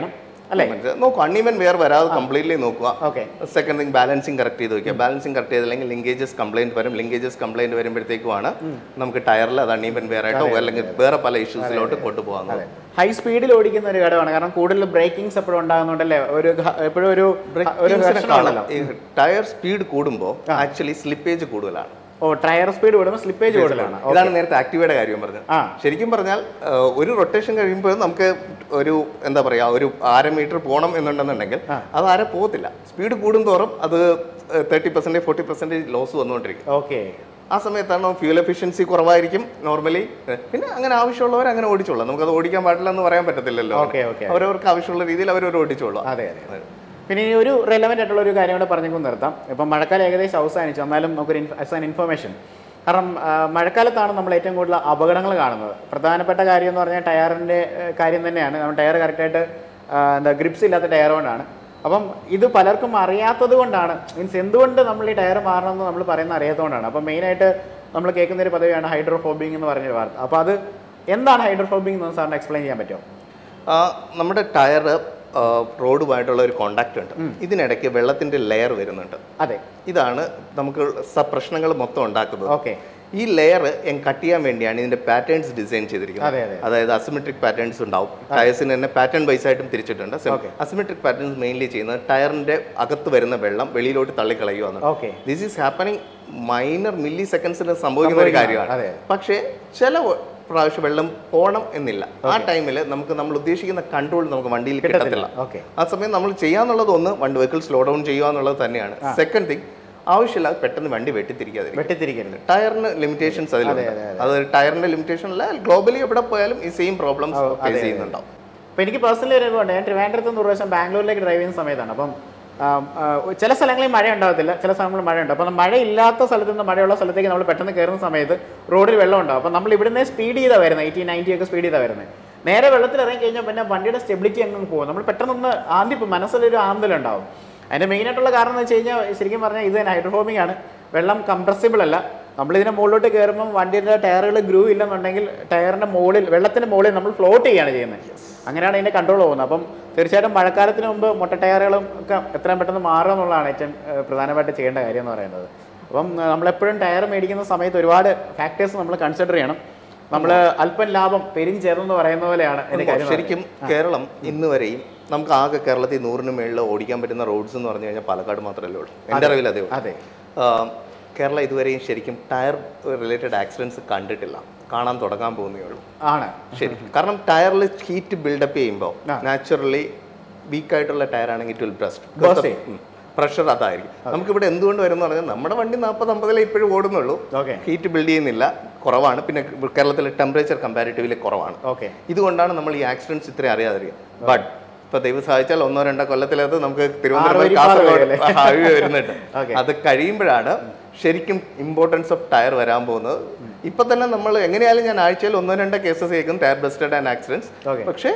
അല്ലേ? നോക്കുക അൺഈവൻ വെയർ വരാതെ കംപ്ലീറ്റ്ലി നോക്കുക okay second thing balancing correct ചെയ്ത് വെക്കുക ബാലൻസിങ് കറക്റ്റ് ചെയ്തില്ലെങ്കിൽ ലിങ്കേജസ് കംപ്ലൈന്റ് വരും ലിങ്കേജസ് കംപ്ലൈന്റ് വരുമ്പോഴത്തേക്കുമാണ് നമുക്ക് ടയറിൽ അത് അൺഈവൻ വെയർ ആയിട്ടോ അല്ലെങ്കിൽ വേറെ പല ഇഷ്യൂസിലോട്ട് കൊണ്ടുപോകാൻ ഹൈ സ്പീഡിൽ ഓടിക്കുന്ന ഒരു ഘടകമാണ് കാരണം കൂടുതൽ ബ്രേക്കിംഗ്സ് എപ്പോഴും ഉണ്ടാകുന്നുണ്ടല്ലേ ഒരു ഘ- എപ്പോഴും ഒരു ഒരു ഘർഷണമാണല്ലോ ടയർ സ്പീഡ് കൂടുമ്പോൾ ആക്ച്വലി സ്ലിപ്പേജ് കൂടുതലാണ് ഓ ടയർ സ്പീഡ് കൂടുമ്പോൾ സ്ലിപ്പേജ് കൂടുതലാണ് ഇതാണ് നേരത്തെ ആക്ടിവയുടെ കാര്യം പറഞ്ഞത് ആ. ശരിക്കും പറഞ്ഞാൽ ആ, ഒരു റൊട്ടേഷൻ കഴിയുമ്പോൾ നമുക്ക് ഒരു എന്താ പറയാ ഒരു അര മീറ്റർ പോകണം എന്നുണ്ടെന്നുണ്ടെങ്കിൽ അത് അര പോകത്തില്ല സ്പീഡ് കൂടുന്തോറും അത് thirty percentage forty percentage loss വന്നുകൊണ്ടിരിക്കും ഓക്കെ ആ സമയത്താണ് ഫ്യൂൽ എഫിഷ്യൻസി കുറവായിരിക്കും നോർമലി പിന്നെ അങ്ങനെ ആവശ്യമുള്ളവർ അങ്ങനെ ഓടിച്ചോളാം നമുക്കത് ഓടിക്കാൻ പാടില്ല എന്ന് പറയാൻ പറ്റത്തില്ലല്ലോ ഓക്കെ ഓക്കെ അവരവർക്ക് ആവശ്യമുള്ള രീതിയിൽ അവരവർ ഓടിച്ചോളാം അതെ അതെ പിന്നെ ഇനി ഒരു റെലവെന്റ് ആയിട്ടുള്ള ഒരു കാര്യം കൂടെ പറഞ്ഞു നിർത്താം ഇപ്പം മഴക്കാലം ഏകദേശം അവസാനിച്ചു എന്നാലും നമുക്കൊരു ആസ് ആൻ ഇൻഫർമേഷൻ കാരണം ആ, മഴക്കാലത്താണ് നമ്മൾ ഏറ്റവും കൂടുതൽ അപകടങ്ങൾ കാണുന്നത് പ്രധാനപ്പെട്ട കാര്യം എന്ന് പറഞ്ഞാൽ ടയറിൻ്റെ കാര്യം തന്നെയാണ് നമ്മൾ ടയർ കറക്റ്റായിട്ട് എന്താ ഗ്രിപ്സ് ഇല്ലാത്ത ടയർ കൊണ്ടാണ് അപ്പം ഇത് പലർക്കും അറിയാത്തത് കൊണ്ടാണ് മീൻസ് എന്തുകൊണ്ട് നമ്മൾ ഈ ടയർ മാറണമെന്ന് നമ്മൾ പറയുന്ന അറിയാത്തതുകൊണ്ടാണ് അപ്പം മെയിനായിട്ട് നമ്മൾ കേൾക്കുന്ന ഒരു പദവിയാണ് ഹൈഡ്രോഫോബിങ് എന്ന് പറഞ്ഞൊരു വാർത്ത അപ്പോൾ അത് എന്താണ് ഹൈഡ്രോഫോബിങ് എന്ന് സാറിന് എക്സ്പ്ലെയിൻ ചെയ്യാൻ പറ്റുമോ ആ, നമ്മുടെ ടയർ റോഡുമായിട്ടുള്ള ഒരു കോണ്ടാക്ട് ഉണ്ട് ഇതിനിടയ്ക്ക് വെള്ളത്തിന്റെ ലെയർ വരുന്നുണ്ട് അതെ ഇതാണ് നമുക്ക് സ- പ്രശ്നങ്ങൾ മൊത്തം ഉണ്ടാക്കുന്നത് ഓക്കെ ഈ ലെയർ കട്ട് ചെയ്യാൻ വേണ്ടിയാണ് ഇതിന്റെ പാറ്റേൺസ് ഡിസൈൻ ചെയ്തിരിക്കുന്നത് അതെ അതെ അതായത് അസിമെട്രിക് പാറ്റേൺസ് ഉണ്ടാവും ടയർസിന് തന്നെ പാറ്റേൺ വൈസ് ആയിട്ടും തിരിച്ചിട്ടുണ്ട് Okay. അസിമെട്രിക് പാറ്റേൺസ് മെയിൻലി ചെയ്യുന്നത് ടയറിന്റെ അകത്ത് വരുന്ന വെള്ളം വെളിയിലോട്ട് തള്ളിക്കളയുകയാണ് okay this is happening minor മില്ലി സെക്കൻഡ്സിൽ സംഭവിക്കുന്ന ഒരു കാര്യമാണ് അതെ പക്ഷേ ചില വ- പ്രാവശ്യം വെള്ളം പോകണം എന്നില്ല ആ ടൈമിൽ നമുക്ക് നമ്മൾ ഉദ്ദേശിക്കുന്ന കൺട്രോൾ നമുക്ക് വണ്ടിയിൽ കിട്ടത്തില്ല ഓക്കെ ആ സമയം നമ്മൾ ചെയ്യാന്നുള്ളത് ഒന്ന് വണ്ടി വെഹിക്കിൾ സ്ലോ ഡൗൺ ചെയ്യുക എന്നുള്ളത് തന്നെയാണ് സെക്കൻഡ് തിങ് ആവശ്യമില്ലാതെ പെട്ടെന്ന് വണ്ടി വെട്ടിത്തിരിക്കാതിരിക്കും വെട്ടിത്തിരിക്കരുത് ടയറിന് ലിമിറ്റേഷൻസ് അതിലുണ്ട് അത് ടയറിന്റെ ലിമിറ്റേഷൻ അല്ല ഗ്ലോബലി എവിടെ പോയാലും ഈ സെയിം പ്രോബ്ലംസ് ഫേസ് ചെയ്യുന്നുണ്ടാവും അപ്പോൾ എനിക്ക് പേഴ്സണലി ഒരു അനുഭവമുണ്ട് ഞാൻ ട്രിവാൻഡ്രത്ത് നിന്ന് ഒരു പ്രാവശ്യം ബാംഗ്ലൂരിലേക്ക് ഡ്രൈവ് ചെയ്യുന്ന സമയത്താണ് അപ്പം ആം, ആ, ചില സ്ഥലങ്ങളിൽ മഴ ഉണ്ടാകത്തില്ല ചില സ്ഥലങ്ങളിൽ മഴയുണ്ട് അപ്പം മഴ ഇല്ലാത്ത സ്ഥലത്ത് നിന്ന് മഴയുള്ള സ്ഥലത്തേക്ക് നമ്മൾ പെട്ടെന്ന് കയറുന്ന സമയത്ത് റോഡിൽ വെള്ളം ഉണ്ടാവും അപ്പം നമ്മൾ ഇവിടുന്ന് സ്പീഡ് ചെയ്താണ് വരുന്നത് എയ്റ്റി നയൻറ്റി ഒക്കെ സ്പീഡ് ചെയ്താണ് വരുന്നത് നേരെ വെള്ളത്തിൽ ഇറങ്ങി കഴിഞ്ഞാൽ പിന്നെ വണ്ടിയുടെ സ്റ്റെബിലിറ്റി അങ്ങ് പോകും നമ്മൾ പെട്ടെന്നൊന്ന് ആന്തി പോകും മനസ്സിലൊരു ആന്തലുണ്ടാവും അതിൻ്റെ മെയിൻ ആയിട്ടുള്ള കാരണം എന്ന് വെച്ച് കഴിഞ്ഞാൽ ശരിക്കും പറഞ്ഞാൽ ഇത് തന്നെ ഹൈഡ്രോഫോമിക് ആണ് വെള്ളം കംപ്രസിബിൾ അല്ല നമ്മളിതിനെ മുകളിലോട്ട് കയറുമ്പോൾ വണ്ടിയുടെ ടയറുകൾ ഗ്രൂ ഇല്ലെന്നുണ്ടെങ്കിൽ ടയറിന്റെ മുകളിൽ വെള്ളത്തിന്റെ മുകളിൽ നമ്മൾ ഫ്ലോട്ട് ചെയ്യാണ് ചെയ്യുന്നത് അങ്ങനെയാണ് ഇതിന്റെ കൺട്രോൾ പോകുന്നത് അപ്പം തീർച്ചയായിട്ടും മഴക്കാലത്തിന് മുമ്പ് മുട്ട ടയറുകളും ഒക്കെ എത്രയും പെട്ടെന്ന് മാറുക എന്നുള്ളതാണ് ഏറ്റവും ഏഹ്, പ്രധാനമായിട്ട് ചെയ്യേണ്ട കാര്യം എന്ന് പറയുന്നത് അപ്പം ഏഹ്, നമ്മളെപ്പോഴും ടയർ മേടിക്കുന്ന സമയത്ത് ഒരുപാട് ഫാക്ടേഴ്സ് നമ്മൾ കൺസിഡർ ചെയ്യണം നമ്മൾ അല്പം ലാഭം പെരും ചേർന്നെന്ന് പറയുന്ന പോലെയാണ് എൻ്റെ കാര്യം ശരിക്കും കേരളം ഇന്ന് വരെയും നമുക്ക് ആകെ കേരളത്തിൽ നൂറിന് മേളിൽ ഓടിക്കാൻ പറ്റുന്ന റോഡ്സ് എന്ന് പറഞ്ഞു കഴിഞ്ഞാൽ പാലക്കാട് മാത്രമല്ലേ ഉള്ളൂ എൻ്റെ അറിവിൽ അതേ ഉള്ളൂ അതെ ആ, കേരളം ഇതുവരെയും ശരിക്കും ടയർ റിലേറ്റഡ് ആക്സിഡൻസ് കണ്ടിട്ടില്ല കാണാൻ തുടങ്ങാൻ പോകുന്നേ ഉള്ളൂ ആണ് ശരി കാരണം ടയറിൽ ഹീറ്റ് ബിൽഡപ്പ് ചെയ്യുമ്പോൾ ആ. നാച്ചുറലി വീക്ക് ആയിട്ടുള്ള ടയർ ആണെങ്കിൽ ഇറ്റ് വിൽ Burst ബ്രസ്റ്റ് ചെയ്യും. പ്രഷർ അതായിരിക്കും നമുക്കിവിടെ എന്തുകൊണ്ട് വരും എന്ന് പറഞ്ഞാൽ നമ്മുടെ വണ്ടി നാൽപ്പത് അമ്പതിലേ ഇപ്പോഴും ഓടുന്നുള്ളൂ ഓക്കെ ഹീറ്റ് ബിൽഡ് ചെയ്യുന്നില്ല കുറവാണ് പിന്നെ കേരളത്തിലെ ടെമ്പറേച്ചർ കമ്പാരിറ്റീവ്ലി കുറവാണ് ഓക്കെ ഇതുകൊണ്ടാണ് നമ്മൾ ഈ ആക്സിഡൻസ് ഇത്രയും അറിയാതിരിക്കുക ബട്ട് ഇപ്പൊ ദൈവം സഹായിച്ചാൽ ഒന്നോ രണ്ടോ കൊല്ലത്തിലത് നമുക്ക് തിരുവനന്തപുരം ആറുവരിപ്പാത കാസർഗോഡ് വരെയല്ലേ? ഹൈവേ വരുന്നുണ്ട് Okay. അത് കഴിയുമ്പോഴാണ് ശരിക്കും ഇമ്പോർട്ടൻസ് ഓഫ് ടയർ വരാൻ പോകുന്നത് ഇപ്പൊ തന്നെ നമ്മൾ എങ്ങനെയായാലും ഞാൻ ആഴ്ചയിൽ ഒന്നോ രണ്ടോ കേസസ് കേൾക്കും tyre busted and accidents Okay. പക്ഷേ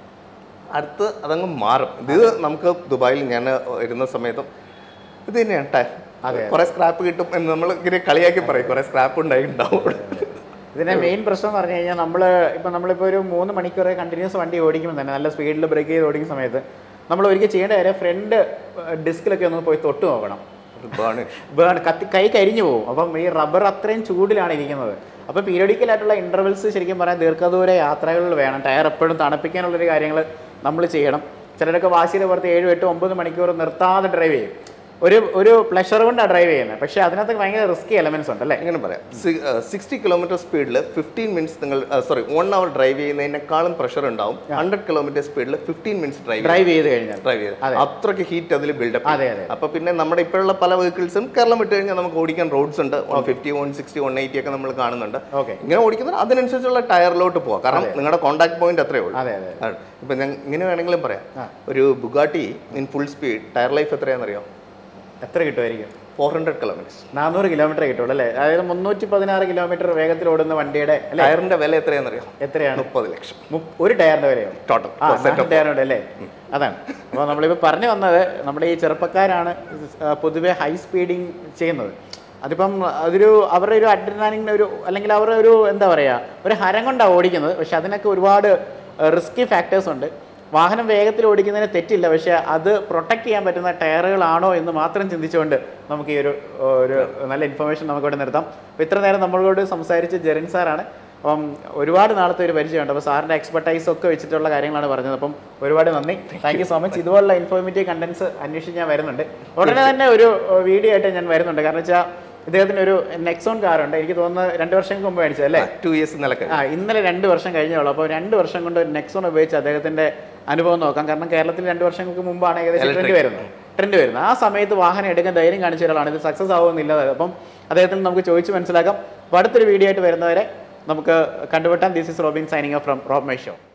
അടുത്ത് അതങ്ങ് മാറും ഇത് നമുക്ക് ദുബായിൽ ഞാൻ ഇരുന്ന സമയത്തും ഇത് തന്നെയാണ് ടയർ അതെ. കുറെ സ്ക്രാപ്പ് കിട്ടും എന്ന് നമ്മൾ ഇങ്ങനെ കളിയാക്കി പറയും കുറെ സ്ക്രാപ്പ് ഉണ്ടായിട്ടുണ്ടാവും ഇതിന്റെ മെയിൻ പ്രശ്നം എന്ന് പറഞ്ഞു കഴിഞ്ഞാൽ നമ്മൾ ഇപ്പം നമ്മളിപ്പോൾ ഒരു മൂന്ന് മണിക്കൂർ കണ്ടിന്യൂസ് വണ്ടി ഓടിക്കുമ്പോൾ തന്നെ നല്ല സ്പീഡിൽ ബ്രേക്ക് ചെയ്ത് ഓടിക്കുന്ന സമയത്ത് നമ്മൾ ഒരിക്കൽ ചെയ്യേണ്ട കാര്യം ഫ്രണ്ട് ഡിസ്കിലൊക്കെ ഒന്ന് പോയി തൊട്ട് നോക്കണം ഇതാണ് ബേൺ കത്തി കൈ കരിഞ്ഞു പോകും അപ്പം ഈ റബ്ബർ അത്രയും ചൂടിലാണ് ഇരിക്കുന്നത് അപ്പോൾ പീരിയോഡിക്കൽ ആയിട്ടുള്ള ഇൻ്റർവെൽസ് ശരിക്കും പറയാൻ ദീർഘദൂര യാത്രകളിൽ വേണം ടയർ എപ്പോഴും തണുപ്പിക്കാനുള്ളൊരു കാര്യങ്ങൾ നമ്മൾ ചെയ്യണം ചിലരൊക്കെ വാശിയുടെ പുറത്ത് ഏഴ് എട്ട് ഒമ്പത് മണിക്കൂർ നിർത്താതെ ഡ്രൈവ് ചെയ്യും ഒരു ഒരു പ്ലഷർ കൊണ്ടാണ് ഡ്രൈവ് ചെയ്യുന്നത് പക്ഷേ അതിനകത്ത് ഭയങ്കര റിസ്കി എലമെന്റ്സ് ഉണ്ട് അല്ലേ എങ്ങനെ പറയാം സിക്സ്റ്റി കിലോമീറ്റർ സ്പീഡിൽ ഫിഫ്റ്റീൻ മിനിറ്റ്സ് നിങ്ങൾ സോറി വൺ അവർ ഡ്രൈവ് ചെയ്യുന്നതിനേക്കാളും പ്രഷർ ഉണ്ടാവും ഹൺഡ്രഡ് കിലോമീറ്റർ സ്പീഡിൽ ഫിഫ്റ്റീൻ മിനിറ്റ്സ് ഡ്രൈവ് ഡ്രൈവ് ചെയ്ത് കഴിഞ്ഞാൽ ഡ്രൈവ് ചെയ്ത് അത്രയ്ക്ക് ഹീറ്റ് അതിൽ ബിൽഡപ്പ് അതെ അതെ അപ്പൊ പിന്നെ നമ്മുടെ ഇപ്പോഴുള്ള പല വെഹിക്കിൾസും കേരളം വിട്ട് കഴിഞ്ഞാൽ നമുക്ക് ഓടിക്കാൻ റോഡ്സ് ഉണ്ട് one fifty one sixty one eighty ഒക്കെ നമ്മൾ കാണുന്നുണ്ട് ഓക്കെ ഇങ്ങനെ ഓടിക്കുന്നത് അതിനനുസരിച്ചുള്ള ടയറിലോട്ട് പോവാം കാരണം നിങ്ങളുടെ കോൺടാക്ട് പോയിന്റ് അത്രേ ഉള്ളൂ അതെ അതെ ആണ്. ഇപ്പൊ ഞാൻ ഇങ്ങനെ വേണമെങ്കിലും പറയാം ഒരു Bugatti in full speed tyre life എത്രയാണെന്നറിയോ എത്ര കിട്ടുമായിരിക്കും ഫോർ ഹൺഡ്രഡ് കിലോമീറ്റേഴ്സ് നാനൂറ് കിലോമീറ്റർ കിട്ടുള്ളൂ അല്ലേ അതായത് മുന്നൂറ്റി പതിനാറ് കിലോമീറ്റർ വേഗത്തിൽ ഓടുന്ന വണ്ടിയുടെ അല്ലേ ടയറിന്റെ വില എത്രയാണെന്നറിയോ എത്രയാണ് മുപ്പത് ലക്ഷം മു- ഒരു ടയറിന്റെ വിലയോ ടോട്ടൽ ആ നാല് ടയറുണ്ട് അല്ലേ അതാണ് അപ്പോൾ നമ്മളിപ്പോൾ പറഞ്ഞു വന്നത് നമ്മുടെ ഈ ചെറുപ്പക്കാരാണ് ആ, പൊതുവെ ഹൈ സ്പീഡിങ് ചെയ്യുന്നത് അതിപ്പം അതൊരു അവരുടെ ഒരു അഡ്രിനാലിൻ്റെ ഒരു അല്ലെങ്കിൽ അവരുടെ ഒരു എന്താ പറയുക ഒരു ഹരം കൊണ്ടാണ് ഓടിക്കുന്നത് പക്ഷെ അതിനൊക്കെ ഒരുപാട് റിസ്കി ഫാക്ടേഴ്സ് ഉണ്ട് വാഹനം വേഗത്തിൽ ഓടിക്കുന്നതിന് തെറ്റില്ല പക്ഷേ അത് പ്രൊട്ടക്ട് ചെയ്യാൻ പറ്റുന്ന ടയറുകളാണോ എന്ന് മാത്രം ചിന്തിച്ചുകൊണ്ട് നമുക്ക് ഈ ഒരു ഒരു നല്ല ഇൻഫർമേഷൻ നമുക്കിവിടെ നിർത്താം അപ്പോൾ ഇത്ര നേരം നമ്മളോട് സംസാരിച്ച ജെറിൻ സാറാണ് അപ്പം ഒരുപാട് നാളത്തെ ഒരു പരിചയമുണ്ട് അപ്പോൾ സാറിൻ്റെ എക്സ്പെർട്ടൈസ് ഒക്കെ വെച്ചിട്ടുള്ള കാര്യങ്ങളാണ് പറഞ്ഞത് അപ്പം ഒരുപാട് നന്ദി താങ്ക് യു സോ മച്ച് ഇതുപോലുള്ള ഇൻഫോർമേറ്റീവ് കണ്ടന്റ്സ് അന്വേഷിച്ച് ഞാൻ വരുന്നുണ്ട് ഉടനെ തന്നെ ഒരു വീഡിയോ ആയിട്ട് ഞാൻ വരുന്നുണ്ട് കാരണം വെച്ചാൽ ഇദ്ദേഹത്തിന് ഒരു നെക്സോൺ കാറുണ്ട് എനിക്ക് തോന്നുന്നത് രണ്ട് വർഷം മുമ്പ് മേടിച്ചത് അല്ലേ ടു ഇയേഴ്സ് നിലക്ക് ആ ഇന്നലെ രണ്ട് വർഷം കഴിഞ്ഞേ ഉള്ളൂ അപ്പോൾ രണ്ട് വർഷം കൊണ്ട് ഒരു നെക്സോൺ ഉപയോഗിച്ച് അദ്ദേഹത്തിന്റെ അനുഭവം നോക്കാം കാരണം കേരളത്തിൽ രണ്ട് വർഷങ്ങൾക്ക് മുമ്പാണ് ഏകദേശം ട്രെൻഡ് വരുന്നത് ട്രെൻഡ് വരുന്നത് ആ സമയത്ത് വാഹനം എടുക്കാൻ ധൈര്യം കാണിച്ച ഒരാളാണ് ഇത് സക്സസ് ആവുമെന്നില്ല അപ്പം അദ്ദേഹത്തിന് നമുക്ക് ചോദിച്ച് മനസ്സിലാക്കാം അപ്പോൾ അടുത്തൊരു വീഡിയോ ആയിട്ട് വരുന്നവരെ നമുക്ക് കണ്ടുപിട്ടാം this is Robin signing off from Rob my show